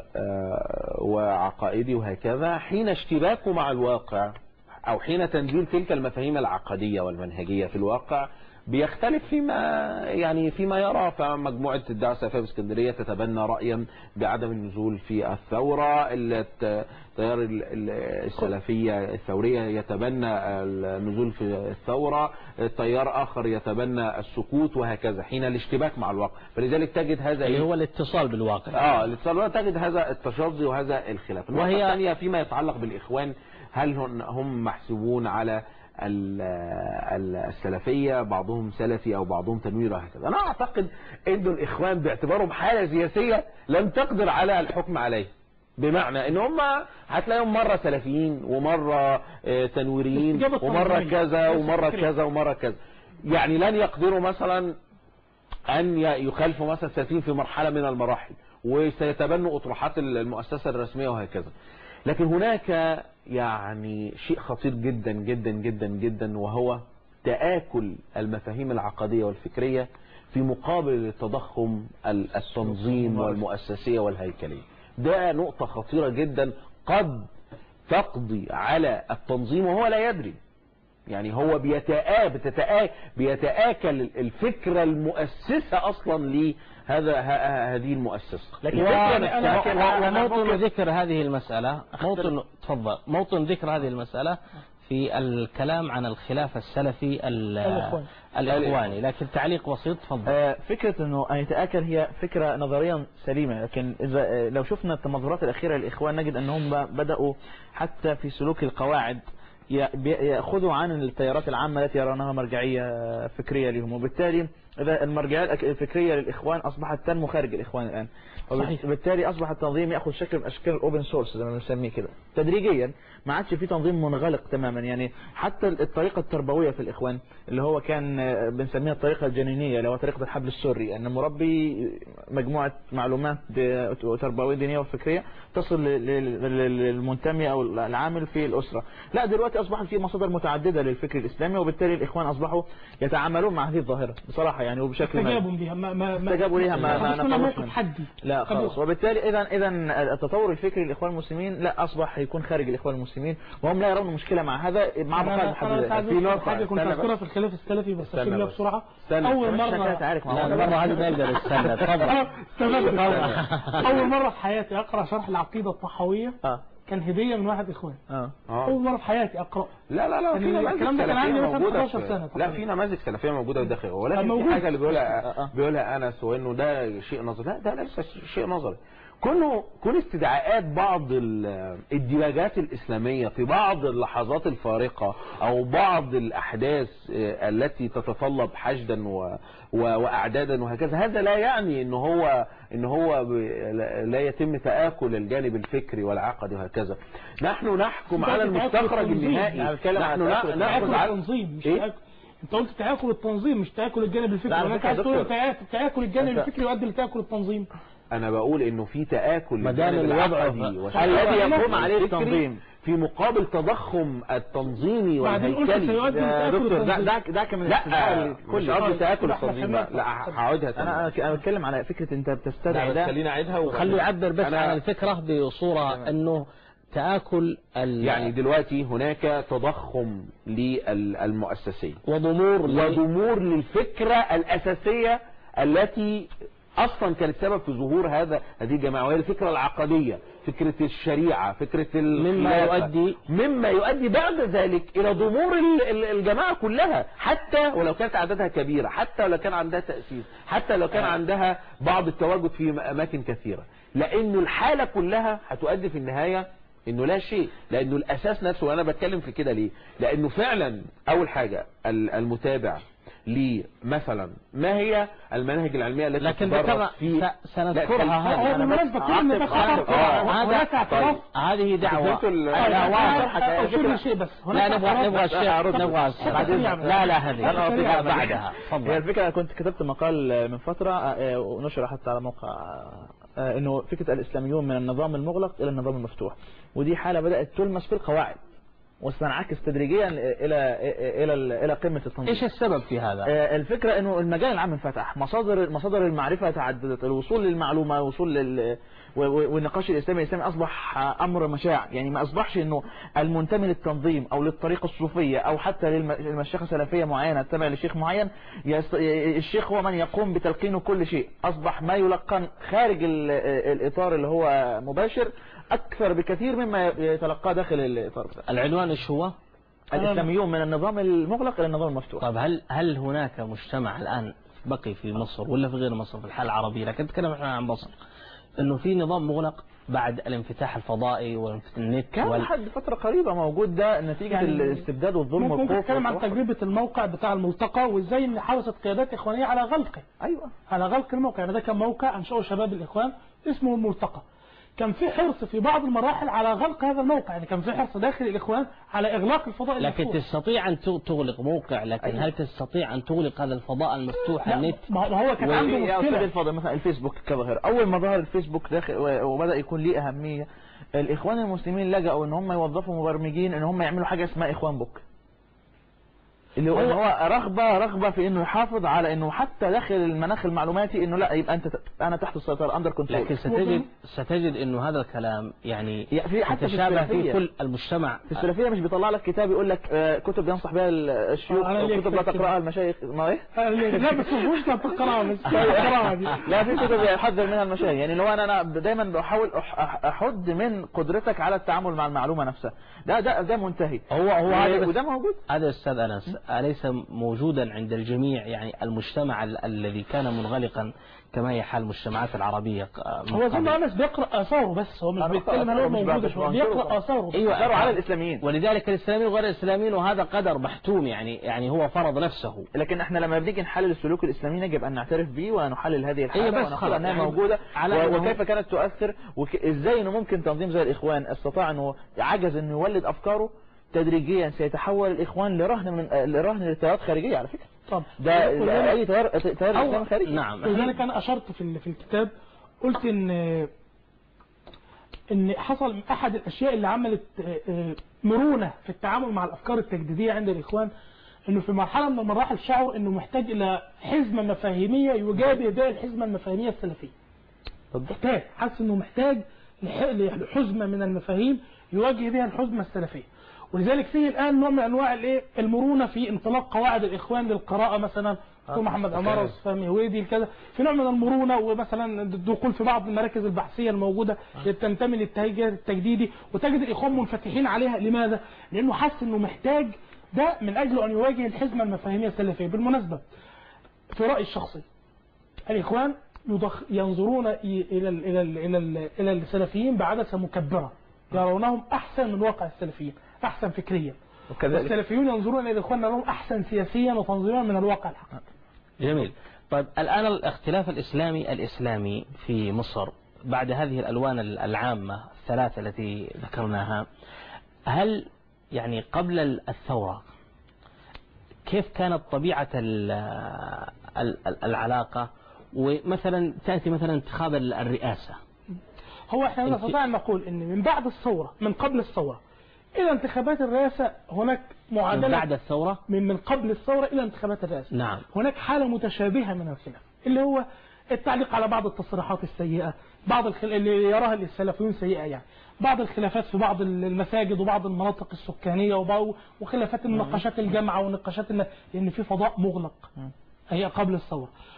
آه، وعقائدي وهكذا حين اشتباكه مع الواقع او حين تنزيل تلك المفاهيم العقدية والمنهجية في الواقع بيختلف فيما يعني فيما يرى فمجموعة الدعوة السلفية باسكندرية تتبنى رأيا بعدم النزول في الثورة الت- التيار ال- ال- السلفية الثورية يتبنى النزول في الثورة التيار آخر يتبنى السكوت وهكذا حين الاشتباك مع الواقع فلذلك تجد هذا اللي إيه؟ هو الاتصال بالواقع اه الاتصال تجد هذا التشظي وهذا الخلاف النقطة وهي- الثانية فيما يتعلق بالإخوان هل هن- هم محسوبون على ال- ال- السلفية بعضهم سلفي أو بعضهم تنوير وهكذا أنا أعتقد أن الإخوان باعتبارهم حالة سياسية لم تقدر على الحكم عليه بمعنى ان هم هتلاقيهم مرة سلفيين ومرة آه، تنويريين استجابة ومرة تنظيمية. كذا بس ومرة فكرة. كذا ومرة كذا يعني لن يقدروا مثلا أن ي- يخالفوا مثلا السلفيين في مرحلة من المراحل وسيتبنوا أطروحات المؤسسة الرسمية وهكذا لكن هناك يعني شيء خطير جدا جدا جدا جدا وهو تآكل المفاهيم العقدية والفكرية في مقابل التضخم ال- التنظيم والمؤسسية والهيكلية ده نقطة خطيرة جدا قد تقضي على التنظيم وهو لا يدري يعني هو بيتآ بتتآ بيتآكل الفكرة المؤسسة أصلا لهذا ه- هذه المؤسسة لكن الفكرة أنا- نفسها- أنا- و- أنا وموطن ممكن- ذكر هذه المسألة موطن تفضل موطن ذكر هذه المسألة في الكلام عن الخلاف السلفي ال- الإخواني. الإخواني لكن تعليق بسيط تفضل آه، فكرة انه ان يتآكل هي فكرة نظريا سليمة لكن اذا آه، لو شفنا التمظهرات الاخيرة للاخوان نجد انهم ب- بدأوا حتى في سلوك القواعد ي- بي- يأخذوا عن التيارات العامة التي يرونها مرجعية فكرية لهم وبالتالي إذا المرجعية الأك- الفكرية للإخوان أصبحت تنمو خارج الإخوان الآن صحيح. وبالتالي أصبح التنظيم يأخذ شكل من أشكال الأوبن سورس زي ما بنسميه كده تدريجيا ما عادش في تنظيم منغلق تماما يعني حتى الطريقة التربوية في الإخوان اللي هو كان آه، بنسميها الطريقة الجنينية اللي هو طريقة الحبل السري أن مربي مجموعة معلومات د- تربوية دينية وفكرية تصل لل- لل- للمنتمي أو العامل في الأسرة لا دلوقتي أصبحت في مصادر متعددة للفكر الإسلامي وبالتالي الإخوان أصبحوا يتعاملون مع هذه الظاهرة بصراحة يعني وبشكل ما- استجابوا بها ما ما ما استجابوا ليها ما- ما خدوش منها نقلوش موقف منها. حدي لا خلاص قبل- وبالتالي اذا اذا التطور الفكري للاخوان المسلمين لا اصبح يكون خارج الاخوان المسلمين وهم لا يرون مشكله مع هذا مع بقاء انا الحد انا ذاته. عايز في أذكر نقطة، حاجه كنت استنى اذكرها بس. في الخلاف السلفي بس استنى اشير بيها بس. بسرعه استنى. اول مش مره حكاية تعارك مع لا، بعض. لا المرة هذه ما يقدر يستنى تفضل آه، استمر اول مره في حياتي اقرا شرح العقيده الطحاويه اه كان هديه من واحد اخوان اه آه. اول مره في حياتي اقرا لا لا لا كان في نماذج الكلام ده كان عندي سلفية مثلا موجودة 11 في- سنة لا تقريبا. في نماذج سلفية موجودة داخل ولكن في موجود. حاجة اللي بيقولها آه، آه. بيقولها أنس وإنه ده شيء نظري لا ده ليس شيء نظري كونه كون استدعاءات بعض ال- الديباجات الإسلامية في بعض اللحظات الفارقة أو بعض الأحداث آه، التي تتطلب حشدا و و- وأعدادا وهكذا هذا لا يعني إن هو إن هو ب- لا- لا يتم تآكل الجانب الفكري والعقدي وهكذا نحن نحكم على المستخرج النهائي أنا بتكلم عن نحن تآكل نأخذ تاكل على التنظيم مش إيه؟ تاكل انت قلت تاكل التنظيم مش تاكل الجانب الفكري لا، على ولا فكرة عايز يا تقول دكتور. تاكل- تاكل الجانب أنت- الفكري يؤدي لتاكل التنظيم انا بقول انه في تآكل ما دام للجانب الوضع العقدي ف- والشرعي الذي يقوم والفكري عليه التنظيم. في مقابل تضخم التنظيمي بعدين قلت والهيكلي سيؤدي يا لتاكل دكتور ده التنظيم ده ده كان من الاستدعاء لا الكلي. مش قصدي تآكل لا، إحنا التنظيم بقى. خلينا- لا هعودها تاني انا انا بتكلم على فكره انت بتستدعي ده خليني اعيدها وبعدين- خلوا يعبر بس أنا- عن الفكرة بصورة انه تآكل ال- يعني دلوقتي هناك تضخم للمؤسسية وضمور ل- وضمور للفكرة الأساسية التي اصلا كانت سبب في ظهور هذا هذه الجماعه وهي الفكره العقديه فكره الشريعه فكره مما الخلافة. يؤدي مما يؤدي بعد ذلك الى ضمور ال- ال- الجماعه كلها حتى ولو كانت عددها كبيره حتى ولو كان عندها تاسيس حتى لو كان عندها بعض التواجد في اماكن كثيره لانه الحاله كلها هتؤدي في النهايه انه لا شيء لانه الاساس نفسه وانا بتكلم في كده ليه لانه فعلا اول حاجه ال- المتابع لمثلا ما هي المناهج العلميه التي لكن تدرس ذكرنا في س- سنذكرها لا، هذه هو أنا بس بالمناسبة كل اللي أعقب- بس أعقب- آه، هناك اعتراف هذه دعوة فهمتوا ال- لا لا، واضح أصول شيء بس لا هناك نبغى اعتراف- نبغى الشيخ نبغى بعدين لا لا لا هذه لا، في لا بعدها. بعدها هي تفضل الفكرة أنا كنت كتبت مقال من فترة آه، ونشر حتى على موقع آه، انه فكرة الاسلاميون من النظام المغلق الى النظام المفتوح ودي حالة بدأت تلمس في القواعد وستنعكس تدريجيا الى الى الى قمة التنظيم ايش السبب في هذا؟ آه، الفكرة انه المجال العام انفتح مصادر مصادر المعرفة تعددت الوصول للمعلومة الوصول لل و- و- والنقاش الاسلامي الاسلامي اصبح آه، امر مشاع يعني ما اصبحش انه المنتمي للتنظيم او للطريقة الصوفية او حتى للم- للمشيخة سلفية معينة تابع لشيخ معين يست... الشيخ هو من يقوم بتلقين كل شيء اصبح ما يلقن خارج ال- الاطار اللي هو مباشر اكثر بكثير مما يتلقاه داخل الاطار بتاعه. العنوان ايش هو؟ الاسلاميون من النظام المغلق الى النظام المفتوح طيب هل هل هناك مجتمع الان بقي في مصر ولا في غير مصر في الحاله العربيه لكن نتكلم احنا عن مصر انه في نظام مغلق بعد الانفتاح الفضائي والنت كان وال... لحد فترة قريبة موجود ده نتيجة يعني الاستبداد والظلم ممكن والخوف نتكلم عن والتوحد. تجربة الموقع بتاع الملتقى وازاي ان حرصت قيادات اخوانية على غلقه ايوه على غلق الموقع يعني ده كان موقع انشأه شباب الاخوان اسمه الملتقى كان في حرص في بعض المراحل على غلق هذا الموقع يعني كان في حرص داخل الاخوان على اغلاق الفضاء لكن المفتوح تستطيع ان ت- تغلق موقع لكن أيوة. هل تستطيع ان تغلق هذا الفضاء المفتوح لا، النت ما ما هو كان عنده يا أستاذ مشكلة الفاضل مثلا الفيسبوك كظاهر أول ما ظهر الفيسبوك داخل و- وبدأ يكون ليه أهمية الإخوان المسلمين لجأوا إن هم يوظفوا مبرمجين إن هم يعملوا حاجة اسمها إخوان بوك اللي هو, إن هو رغبة رغبة في إنه يحافظ على إنه حتى داخل المناخ المعلوماتي إنه لا يبقى أنت أنا تحت السيطرة أندر كنترول لكن ستجد ستجد انه هذا الكلام يعني يعني في حتى في يتشابه في السلفية. كل المجتمع في السلفية مش بيطلع لك كتاب يقول لك آه، كتب ينصح بها الشيوخ أنا أو ليه كتب لا كتاب كده؟ تقرأها المشايخ ما إيه؟ لا بس مش لا تقرأها بس تقرأها دي لا في كتب يحذر منها المشايخ يعني لو انا انا دايما بحاول أح- أح- احد من قدرتك على التعامل مع المعلومه نفسها ده ده ده منتهي هو هو هذا بس وده موجود هذا استاذ انس اليس موجودا عند الجميع يعني المجتمع ال- الذي كان منغلقا كما هي حال المجتمعات العربيه آه، من هو اظن قبل. انس بيقرا اثاره بس هو مش أنا بيتكلم هل بقرأ هو آثاره، مش موجود بعرف شو أنشره بيقرا طبعا. اثاره ايوه داروا على الاسلاميين ولذلك الاسلاميين وغير الاسلاميين وهذا قدر محتوم يعني يعني هو فرض نفسه لكن احنا لما بنيجي نحلل السلوك الاسلامي يجب ان نعترف به ونحلل هذه الحاله أيوة بس ونقول خلاص، انها يعني موجوده على و- أنه- وكيف كانت تؤثر وازاي انه ممكن تنظيم زي الاخوان استطاع انه عجز انه يولد افكاره تدريجيا سيتحول الاخوان لرهن من لرهن لتيارات خارجيه على فكره طب ده ولذلك- اي تيار تيار أو اسلامي خارجي نعم ولذلك انا اشرت في ال- في الكتاب قلت ان ان حصل من احد الاشياء اللي عملت آه، آه، مرونه في التعامل مع الافكار التجديديه عند الاخوان انه في مرحله من المراحل شعر انه محتاج الى حزمه مفاهيميه يجابه بها الحزمه المفاهيميه السلفيه محتاج حاسس انه محتاج لح- لحزمه من المفاهيم يواجه بها الحزمه السلفيه ولذلك فيه الان نوع من انواع الايه المرونه في انطلاق قواعد الاخوان للقراءه مثلا دكتور محمد عمار وفهمي هويدي كذا في نوع من المرونه ومثلا الدخول في بعض المراكز البحثيه الموجوده اللي تنتمي للتهجير التجديدي وتجد الاخوان منفتحين عليها لماذا؟ لانه حس انه محتاج ده من اجل ان يواجه الحزمه المفاهيميه السلفيه بالمناسبه في رايي الشخصي الإخوان يضخ ينظرون ي- إلى ال إلى ال إلى ال إلى السلفيين بعدسة مكبرة يرونهم أحسن من واقع السلفيين أحسن فكريا وكذلك والسلفيون ينظرون إلى الإخوان أنهم أحسن سياسيا وتنظيما من الواقع الحقيقي جميل طيب الآن الاختلاف الإسلامي الإسلامي في مصر بعد هذه الألوان العامة الثلاثة التي ذكرناها هل يعني قبل الثورة كيف كانت طبيعة ال- ال- ال- العلاقة ومثلا تأتي مثلا انتخاب الرئاسة هو احنا انت- نستطيع أن نقول أن من بعد الثورة من قبل الثورة إلى انتخابات الرئاسة هناك من معادلة بعد الثورة من من قبل الثورة إلى انتخابات الرئاسة نعم هناك حالة متشابهة من الخلاف اللي هو التعليق على بعض التصريحات السيئة بعض الخل... اللي يراها السلفيون سيئة يعني بعض الخلافات في بعض المساجد وبعض المناطق السكانية وبعض وخلافات النقاشات الجامعة ونقاشات الن... لأن في فضاء مغلق هي قبل الثورة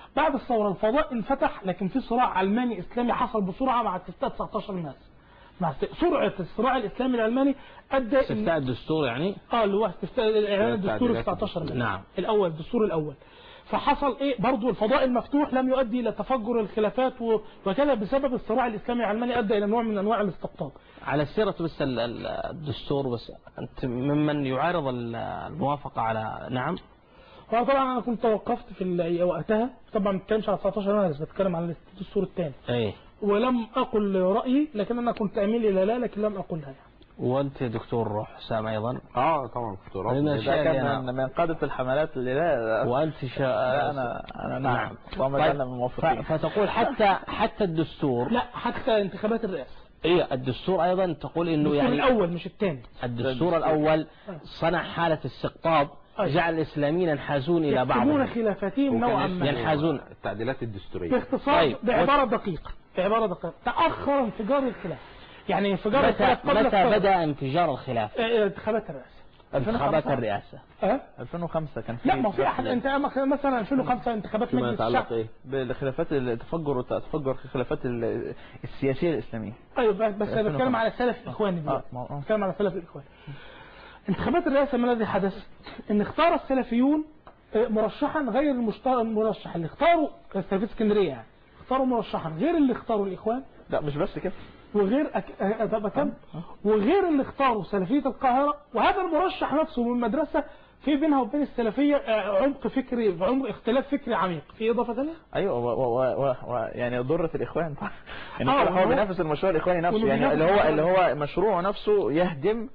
بعد الثوره الفضاء انفتح لكن في صراع علماني اسلامي حصل بسرعه مع استفتاء 19 ناس مع است- سرعه الصراع الاسلامي العلماني ادى إن- استفتاء الدستور يعني اه اللي هو استفتاء الاعلان الدستوري تعديلات 19 ناس نعم. الاول الدستور الاول فحصل ايه برضو الفضاء المفتوح لم يؤدي الى تفجر الخلافات و- وكذا بسبب الصراع الاسلامي العلماني ادى الى نوع من انواع الاستقطاب على سيرة بس ال- ال- الدستور بس أنت ممن يعارض ال- الموافقة على نعم فطبعا انا كنت توقفت في ال- وقتها طبعا ما بتكلمش على 19 مارس بتكلم على الدستور الثاني ايه ولم اقل رايي لكن انا كنت اميل الى لا لكن لم اقلها يعني. وانت يا دكتور حسام ايضا اه طبعا كنت رافض لأن ده الشيء كان اللي من أنا- من قادة الحملات اللي لا وانت شا... لا انا انا نعم وما طيب، زلنا من الموافقين ف- فتقول حتى حتى الدستور لا حتى انتخابات الرئاسه ايه الدستور ايضا تقول انه الدستور يعني الاول مش الثاني الدستور الاول صنع حالة استقطاب أيوة. جعل الاسلاميين ينحازون الى يكتمون بعضهم خلافاتهم وكان نوعا اسمه ما ينحازون. التعديلات الدستوريه باختصار طيب. بعباره دقيقه بعباره دقيقه تاخر انفجار الخلاف يعني انفجار متى الخلاف قبل متى الثورة. بدا انفجار الخلاف آه، آه، انتخابات الرئاسه انتخابات الرئاسة أه؟ 2005 كان في لا ما في احد انت مثلا 2005 انتخابات فيما مجلس الشعب يتعلق ايه بالخلافات التفجر تفجر الخلافات ال- السياسيه الاسلاميه ايوه بس بس انا 2005. بتكلم على سلف الاخوان دلوقتي آه، ما هو- آه. بتكلم على سلف الاخوان انتخابات الرئاسه ما الذي حدث؟ ان اختار السلفيون آه، مرشحا غير المشترك المرشح اللي اختاروا سلفيه اسكندريه يعني اختاروا مرشحا غير اللي اختاروا الاخوان لا مش بس كده وغير أك... أه، طب أكمل؟ وغير اللي اختاروا سلفيه القاهره وهذا المرشح نفسه من مدرسه في بينها وبين السلفيه آه، عمق فكري عمق اختلاف فكري عميق في اضافه ثانيه؟ ايوه و و و و يعني ضرة الاخوان يعني آه، هو وهو- بينافس المشروع الاخواني نفسه وإنه يعني اللي بينافس هو اللي المشروع. هو مشروعه نفسه يهدم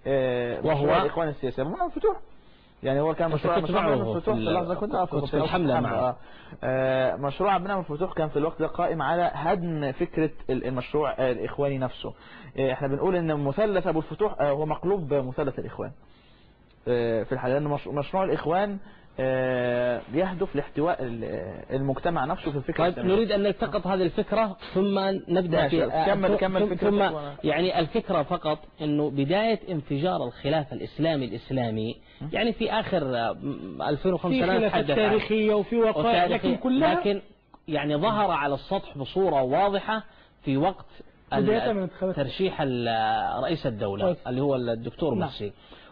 آه، وهو- مشروع الاخوان السياسي منع الفتوح يعني هو كان كنت مشروع كنت مشروع معه عبد المنعم في الفتوح في ال- اللحظه كنت آه، كنت في في الحملة معه. آه. آه، مشروع عبد المنعم الفتوح كان في الوقت ده قائم على هدم فكره ال- المشروع آه، الاخواني نفسه آه، احنا بنقول ان مثلث ابو الفتوح آه، هو مقلوب مثلث الاخوان آه، في الحقيقه لان مش- مشروع الاخوان آه، يهدف لاحتواء ال- المجتمع نفسه في الفكره طيب الإسلامية. نريد ان نلتقط هذه الفكرة ثم نبدأ ماشي، في كمل- ثم- كمل ثم- فكرتك ثم وأنا- يعني الفكرة فقط انه بداية انفجار الخلاف الاسلامي الاسلامي يعني في اخر آه، م- 2005 في لا خلافات نتحدث عن- تاريخيه وفي وقائع وتاريخي لكن كلها لكن يعني ظهر على السطح بصورة واضحة في وقت ال- بداية من انتخابات ترشيح ال- رئيس الدولة رئيس. اللي هو الدكتور نعم. مرسي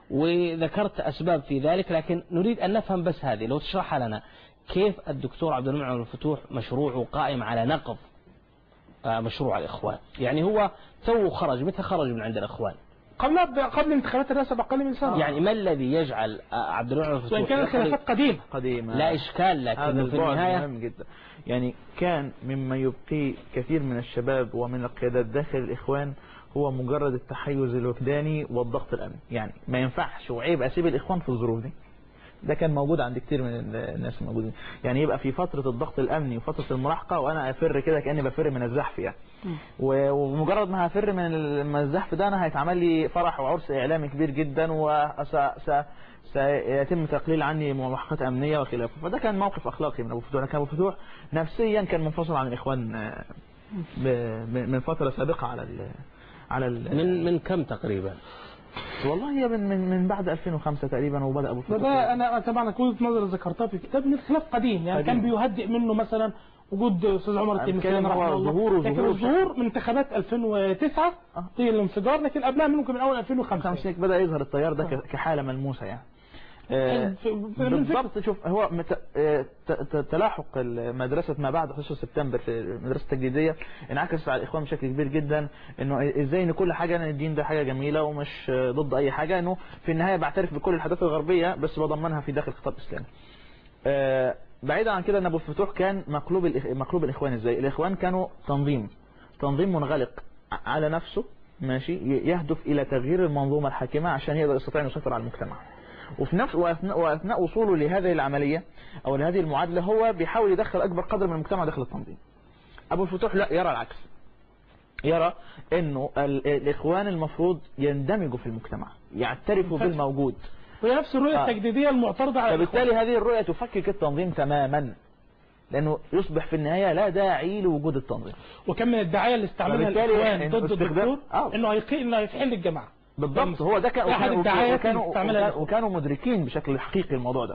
وذكرت أسباب في ذلك لكن نريد أن نفهم بس هذه لو تشرحها لنا كيف الدكتور عبد المنعم الفتوح مشروعه قائم على نقض آه، مشروع الإخوان يعني هو تو خرج متى خرج من عند الإخوان قبل قبل انتخابات الرئاسه باقل من سنه يعني ما الذي يجعل آه، عبد المنعم الفتوح وان كان يخرج- الخلافات قديمه قديمة لا إشكال هذا لكن في البعد النهاية مهم جدا يعني كان مما يبقي كثير من الشباب ومن القيادات داخل الإخوان هو مجرد التحيز الوجداني والضغط الأمني يعني ما ينفعش وعيب أسيب الإخوان في الظروف دي ده كان موجود عند كتير من ال- الناس الموجودين يعني يبقى في فترة الضغط الأمني وفترة المراهقة وأنا أفر كده كأني بفر من الزحف يعني و- ومجرد ما هفر من ال- من الزحف ده أنا هيتعمل لي فرح وعرس إعلامي كبير جدا وسيتم تقليل عني ملاحقات أمنية وخلافه فده كان موقف أخلاقي من أبو فتوح لكن أبو فتوح نفسيا كان منفصل عن الإخوان آه، ب- ب- من فترة سابقة على ال على ال من من كم تقريبا والله هي من من من بعد 2005 تقريبا وبدأ أبو فتوح فده انا طبعا كل نظر ذكرتها في كتاب ان الخلاف قديم يعني قديم. كان بيهدئ منه مثلا وجود استاذ عمر التلمساني كان هو رحمه الله ظهوره- لكن ظهوره الظهور من انتخابات 2009 آه. هي الانفجار لكن قبلها ممكن من اول 2005 خمسينك بدأ يظهر التيار ده ك- كحالة ملموسة يعني آه، في- في- من بالضبط شوف هو مت... آه، ت- ت- تلاحق مدرسة ما بعد 11 سبتمبر في المدرسة التجريدية انعكس على الإخوان بشكل كبير جدا إنه إزاي إن كل حاجة إن الدين ده حاجة جميلة ومش آه، ضد أي حاجة إنه في النهاية بعترف بكل الحداثة الغربية بس بضمنها في داخل خطاب إسلامي. آه، بعيدا عن كده ان ابو الفتوح كان مقلوب الإخ... مقلوب الاخوان ازاي الاخوان كانوا تنظيم تنظيم منغلق ع- على نفسه ماشي ي- يهدف الى تغيير المنظومه الحاكمه عشان يقدر يستطيع ان يسيطر على المجتمع وفي نفس واثناء, وأثناء وصوله لهذه العمليه او لهذه المعادله هو بيحاول يدخل اكبر قدر من المجتمع داخل التنظيم ابو الفتوح لا يرى العكس يرى انه ال- الاخوان المفروض يندمجوا في المجتمع يعترفوا فتح. بالموجود وهي نفس الرؤيه آه. التجديديه المعترضه على الإخوان. فبالتالي هذه الرؤية تفكك التنظيم تماما لأنه يصبح في النهاية لا داعي لوجود التنظيم وكم من الدعايه اللي استعملها فبالتالي الاخوان إنه ضد استخدام- الدكتور آه. انه هيقي انه هيحل الجماعه بالضبط هو ده كان أحد وكانوا, الدعايات اللي وكانوا, استعملها وكانوا, الإخوان. وكانوا مدركين بشكل حقيقي الموضوع ده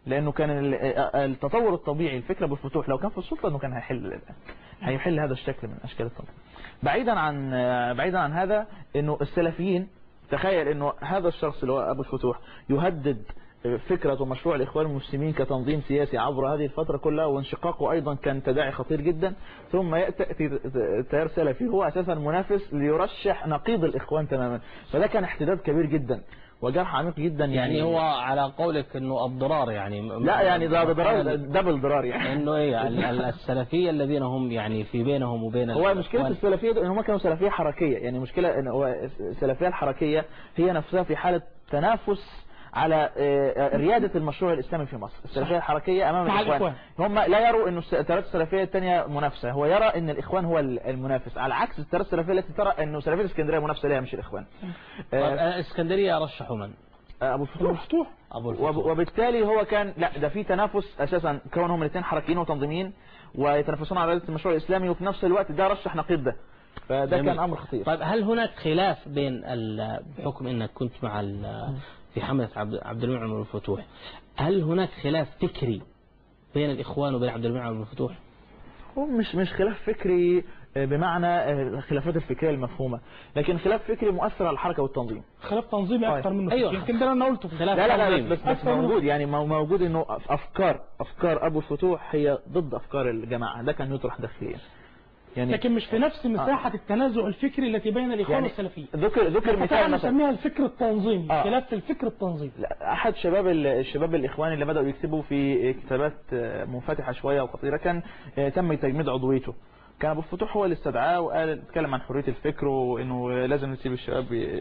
لانه كان ال- التطور الطبيعي الفكره بالفتوح لو كان في السلطه انه كان هيحل هيحل هذا الشكل من اشكال التنظيم بعيدا عن بعيدا عن هذا انه السلفيين تخيل انه هذا الشخص اللي هو ابو الفتوح يهدد فكرة ومشروع الإخوان المسلمين كتنظيم سياسي عبر هذه الفترة كلها وانشقاقه أيضا كان تداعي خطير جدا ثم يأتي تيار سلفي هو أساسا منافس ليرشح نقيض الإخوان تماما فده كان احتداد كبير جدا وجرح عميق جدا يعني, يعني هو على قولك انه الضرار يعني م- لا يعني ده ده ضرار دبل ضرار يعني انه ايه ال- ال- السلفيه الذين هم يعني في بينهم وبين هو مشكلة الإخوان. السلفية ده ان هم كانوا سلفية حركية يعني مشكلة ان هو السلفية الحركية هي نفسها في حالة تنافس على آه، ريادة المشروع الإسلامي في مصر السلفية الحركية أمام مع الإخوان هم لا يروا أن التيارات السلفية الثانية منافسة هو يرى أن الإخوان هو المنافس على عكس التيارات السلفية التي ترى أنه سلفية اسكندرية منافسة لها مش الإخوان طيب، آه، آه، اسكندريه رشحوا من؟ أبو الفتوح مفتوح ابو وب- الفتوح وبالتالي هو كان لا ده في تنافس اساسا كونهم الاثنين حركيين وتنظيميين ويتنافسون على رئاسه المشروع الاسلامي وفي نفس الوقت ده رشح نقيض ده فده جميل. كان امر خطير طيب هل هناك خلاف بين ال- بحكم انك كنت مع ال- في حمله عبد عبد المنعم بن الفتوح هل هناك خلاف فكري بين الاخوان وبين عبد المنعم بن الفتوح؟ هو مش مش خلاف فكري آه، بمعنى آه، الخلافات الفكريه المفهومه لكن خلاف فكري مؤثر على الحركه والتنظيم خلاف تنظيمي طيب. اكتر منه أيوة. يمكن ده اللي انا قلته في خلاف لا لا لا تنظيمي. بس بس, بس أكثر من- موجود يعني مو- موجود انه أف- افكار افكار ابو الفتوح هي ضد افكار الجماعه ده كان يطرح داخليا يعني لكن مش في نفس مساحة التنازع الفكري التي بين الإخوان يعني والسلفيين ذكر ذكر مثال مثلا مثلا نسميها الفكر التنظيمي آه. خلاف في الفكر التنظيمي لا، احد شباب ال- الشباب الاخوان اللي بداوا يكتبوا في كتابات آه، منفتحه شويه وخطيره كان آه، تم تجميد عضويته كان ابو الفتوح هو اللي استدعاه وقال اتكلم عن حريه الفكر وانه لازم نسيب الشباب ي-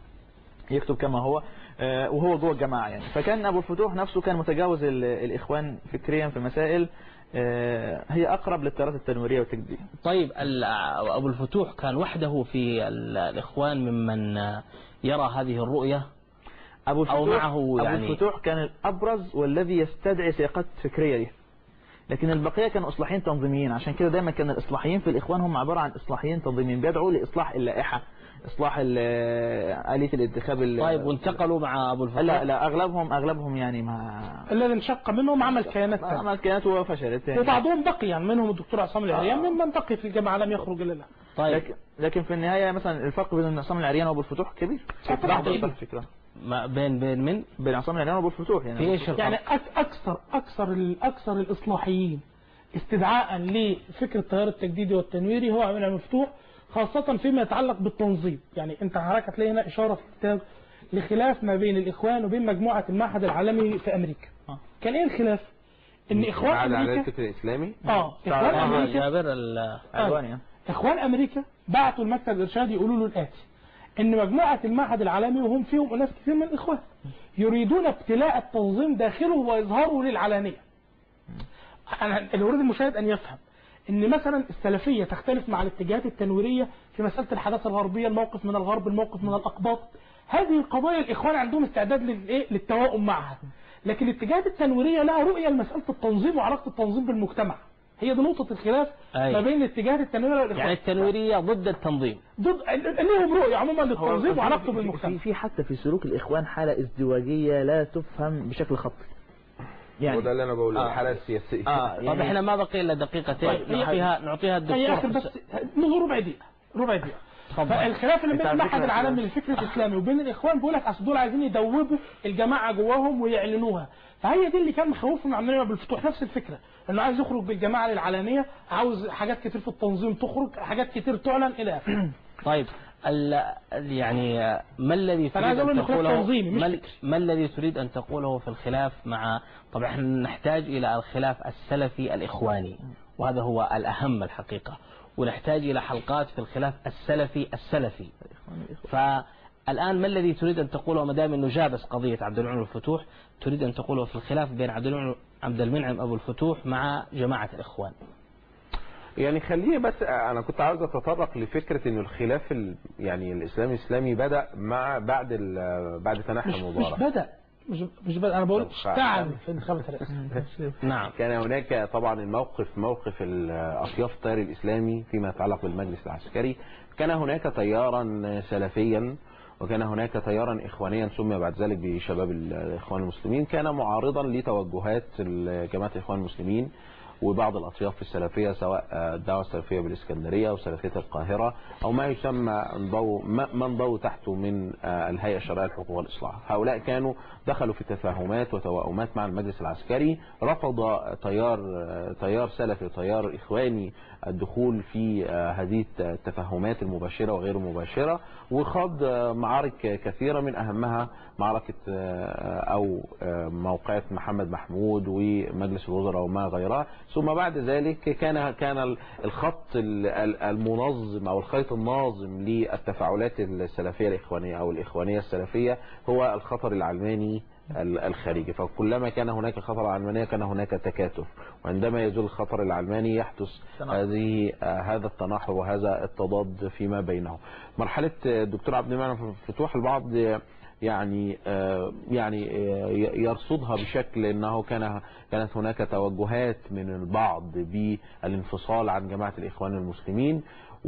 يكتب كما هو آه، وهو جوه الجماعه يعني فكان ابو الفتوح نفسه كان متجاوز ال- الاخوان فكريا في مسائل آه، هي اقرب للتيارات التنويريه والتجديديه طيب ال- ابو الفتوح كان وحده في ال- الاخوان ممن يرى هذه الرؤيه ابو أو الفتوح معه ابو يعني- الفتوح كان الابرز والذي يستدعي سياقات فكريه دي لكن البقيه كانوا اصلاحيين تنظيميين عشان كده دايما كان الاصلاحيين في الاخوان هم عباره عن اصلاحيين تنظيميين بيدعوا لاصلاح اللائحه اصلاح ال- اليه الانتخاب ال- طيب وانتقلوا مع ابو الفتوح لا لا اغلبهم اغلبهم يعني ما الذي انشق منهم عمل كيانات ما ثانية عملت كيانات وفشلت يعني وبعضهم بقي يعني منهم الدكتور عصام العريان ممن بقي في الجامعة لم يخرج إلا الآن طيب لكن لكن في النهايه مثلا الفرق بين عصام العريان وابو الفتوح كبير طبعاً بعض كبير. الفكره ما بين بين من بين عصام العريان وابو الفتوح يعني في ايش الفرق؟ يعني أك- أكثر أكثر ال- أكثر الإصلاحيين استدعاء لفكر التيار التجديدي والتنويري هو عمل مفتوح خاصة فيما يتعلق بالتنظيم يعني أنت حضرتك هتلاقي هنا إشارة في الكتاب لخلاف ما بين الإخوان وبين مجموعة المعهد العالمي في أمريكا آه. كان إيه الخلاف؟ إن إخوان عاد على أمريكا الفكر الاسلامي آه إخوان آه، أمريكا جابر ال- عدواني يعني. اخوان امريكا بعتوا المكتب الارشادي يقولوا له الاتي ان مجموعه المعهد العالمي وهم فيهم اناس كثير من الاخوان يريدون ابتلاء التنظيم داخله واظهاره للعلانيه انا اللي اريد المشاهد ان يفهم ان مثلا السلفيه تختلف مع الاتجاهات التنويريه في مساله الحداثه الغربيه الموقف من الغرب الموقف من الاقباط هذه القضايا الاخوان عندهم استعداد للايه للتواؤم معها لكن الاتجاهات التنويريه لها رؤيه لمساله التنظيم وعلاقه التنظيم بالمجتمع هي دي نقطه الخلاف أي. ما بين الاتجاهات التنويريه والاخوان يعني التنويريه ضد التنظيم ضد لهم رؤيه عموما للتنظيم في- وعلاقته في- بالمجتمع في في حتى في سلوك الاخوان حاله ازدواجيه لا تفهم بشكل خطي يعني وده اللي انا بقوله آه. الحاله السياسيه اه طب يعني احنا ما بقي الا دقيقتين طيب، هي- نعطيها نعطيها هي اخر الدكتور بس نص ربع دقيقه ربع دقيقه تفضل. فالخلاف اللي أنت بين على المعهد فكرة- العالمي للفكر الاسلامي وبين الاخوان بيقول لك اصل دول عايزين يدوبوا الجماعه جواهم ويعلنوها فهي دي اللي كان مخوفهم عمالين بالفتوح نفس الفكره انه عايز يخرج بالجماعه للعلانيه عاوز حاجات كتير في التنظيم تخرج حاجات كتير تعلن الى اخره طيب ال ال- يعني ما الذي فأنا عايز تريد أقول أن إنه خلاف تقوله تنظيمي مش ما, فكري. ما الذي تريد أن تقوله في الخلاف مع طبعا احنا نحتاج إلى الخلاف السلفي الإخواني وهذا هو الأهم الحقيقة ونحتاج إلى حلقات في الخلاف السلفي السلفي فالآن ما الذي تريد أن تقوله ما دام أنه جابس قضية عبد المنعم الفتوح تريد أن تقوله في الخلاف بين عبد المنعم عبد المنعم أبو الفتوح مع جماعة الإخوان يعني خليني بس انا كنت عاوز اتطرق لفكره ان الخلاف ال... يعني الاسلامي الاسلامي بدا مع بعد ال... بعد تنحي مش مش مبارك بدا مش مش بدا انا بقول طب اشتعل في انتخابات الرئاسه نعم كان هناك طبعا الموقف موقف ال- اطياف التيار الاسلامي فيما يتعلق بالمجلس العسكري كان هناك تيارا سلفيا وكان هناك تيارا إخوانيا سمي بعد ذلك بشباب الإخوان المسلمين كان معارضا لتوجهات جماعة الإخوان المسلمين وبعض الأطياف السلفية سواء الدعوة السلفية بالإسكندرية أو سلفية القاهرة أو ما يسمى انضووا ما انضووا تحته من الهيئة الشرعية للحقوق والإصلاح هؤلاء كانوا دخلوا في تفاهمات وتوائمات مع المجلس العسكري رفض تيار تيار سلفي وتيار إخواني الدخول في هذه التفاهمات المباشرة وغير المباشرة وخاض معارك كثيرة من أهمها معركة أو موقعة محمد محمود ومجلس الوزراء وما غيرها ثم بعد ذلك كان كان الخط المنظم أو الخيط الناظم للتفاعلات السلفية الإخوانية أو الإخوانية السلفية هو الخطر العلماني الخارجي فكلما كان هناك خطر علمانية كان هناك تكاتف وعندما يزول الخطر العلماني يحدث هذه هذا التناحر وهذا التضاد فيما بينهم مرحلة الدكتور عبد المنعم فتوح البعض يعني يعني يرصدها بشكل انه كان كانت هناك توجهات من البعض بالانفصال عن جماعة الاخوان المسلمين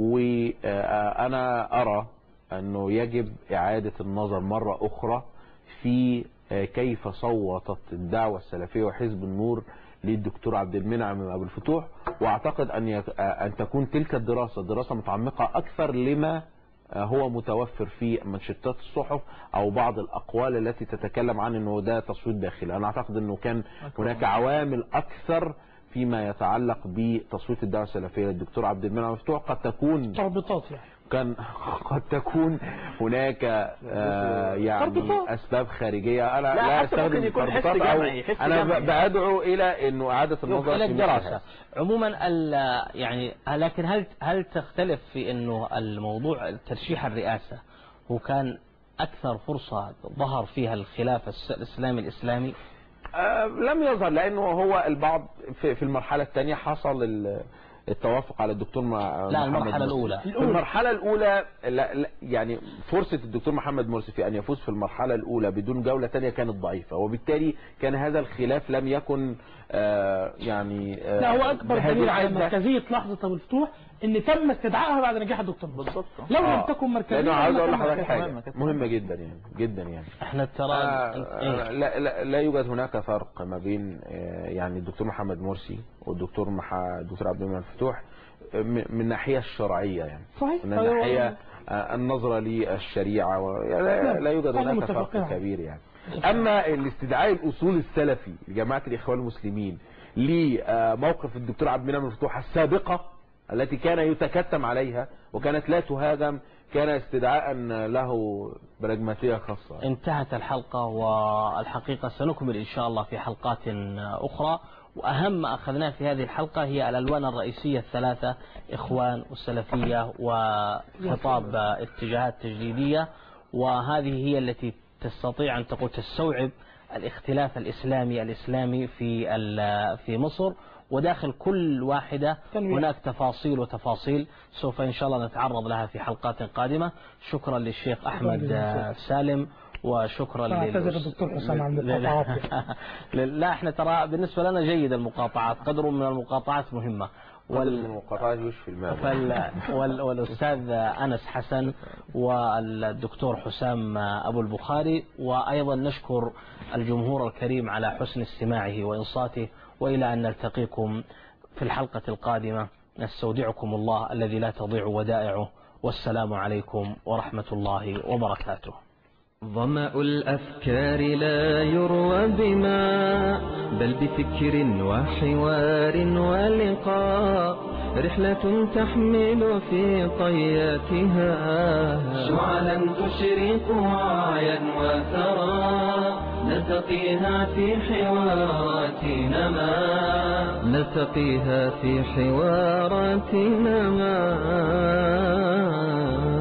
وانا ارى انه يجب اعادة النظر مرة اخرى في كيف صوتت الدعوة السلفية وحزب النور للدكتور عبد المنعم ابو الفتوح واعتقد ان ان تكون تلك الدراسة دراسة متعمقة اكثر لما هو متوفر في منشطات الصحف او بعض الاقوال التي تتكلم عن انه ده تصويت داخلي انا اعتقد انه كان هناك عوامل اكثر فيما يتعلق بتصويت الدعوه السلفيه للدكتور عبد المنعم مفتوح قد تكون تربطات يعني كان قد تكون هناك آه يعني اسباب خارجيه انا لا, لا حتى ممكن استخدم يكون حس تربطات أو جمعي حس انا جمعي. ب- بادعو الى انه اعاده النظر إلى في مثل الدراسة هذا. عموما ال- يعني لكن هل هل تختلف في انه الموضوع ترشيح الرئاسة وكان اكثر فرصة ظهر فيها الخلاف الس- الاسلامي الاسلامي آه، لم يظهر لانه هو البعض في, في المرحله الثانيه حصل ال- التوافق على الدكتور مع لا محمد المرحلة مرسي. الاولى في المرحله الاولى لا لا يعني فرصه الدكتور محمد مرسي في ان يفوز في المرحله الاولى بدون جوله ثانيه كانت ضعيفه وبالتالي كان هذا الخلاف لم يكن آه، يعني آه، لا هو اكبر بهذه دليل على الحدة. مركزيه لحظه ابو الفتوح ان تم استدعائها بعد نجاح الدكتور مرسي. بالظبط لو لم آه. تكن مركزيه لانه عاوز اقول لما كان لحضرتك مركزية. حاجه مهمة كانت مهمه جدا يعني جدا يعني احنا ترى آه، إيه؟ لا, لا, لا يوجد هناك فرق ما بين آه، يعني الدكتور محمد مرسي والدكتور مح... الدكتور عبد المنعم فتوح آه، من من الناحيه الشرعيه يعني صحيح من أيوة. الناحيه آه، النظره للشريعه و... يعني لا, لا يوجد نحن هناك فرق متفقين. كبير يعني اما الاستدعاء الاصول السلفي لجماعه الاخوان المسلمين لموقف الدكتور عبد المنعم الفتوح السابقه التي كان يتكتم عليها وكانت لا تهاجم كان استدعاء له براجماتيه خاصه انتهت الحلقة والحقيقة سنكمل إن شاء الله في حلقات أخرى وأهم ما أخذناه في هذه الحلقة هي الألوان الرئيسية الثلاثة إخوان والسلفية وخطاب اتجاهات تجديدية وهذه هي التي تستطيع أن تقول تستوعب الاختلاف الإسلامي الإسلامي في ال- في مصر وداخل كل واحدة تنويع. هناك تفاصيل وتفاصيل سوف إن شاء الله نتعرض لها في حلقات قادمة شكرا للشيخ أحمد جزيلا. آه، سالم وشكرا أعتذر للأس- الدكتور حسام عن لل- المقاطعات. لل- لا احنا ترى بالنسبة لنا جيد المقاطعات قدر من المقاطعات مهمة وال... وال... من المقاطعات يشفي الماء فال... وال... والأستاذ أنس حسن والدكتور حسام أبو البخاري وأيضا نشكر الجمهور الكريم على حسن استماعه وإنصاته وإلى أن نلتقيكم في الحلقة القادمة نستودعكم الله الذي لا تضيع ودائعه والسلام عليكم ورحمة الله وبركاته ظمأ الأفكار لا يروى بماء بل بفكر وحوار ولقاء رحلة تحمل في طياتها شعلا تشرق وعيا وثرى نلتقيها في حوارات نما نلتقيها في حواراتنا ما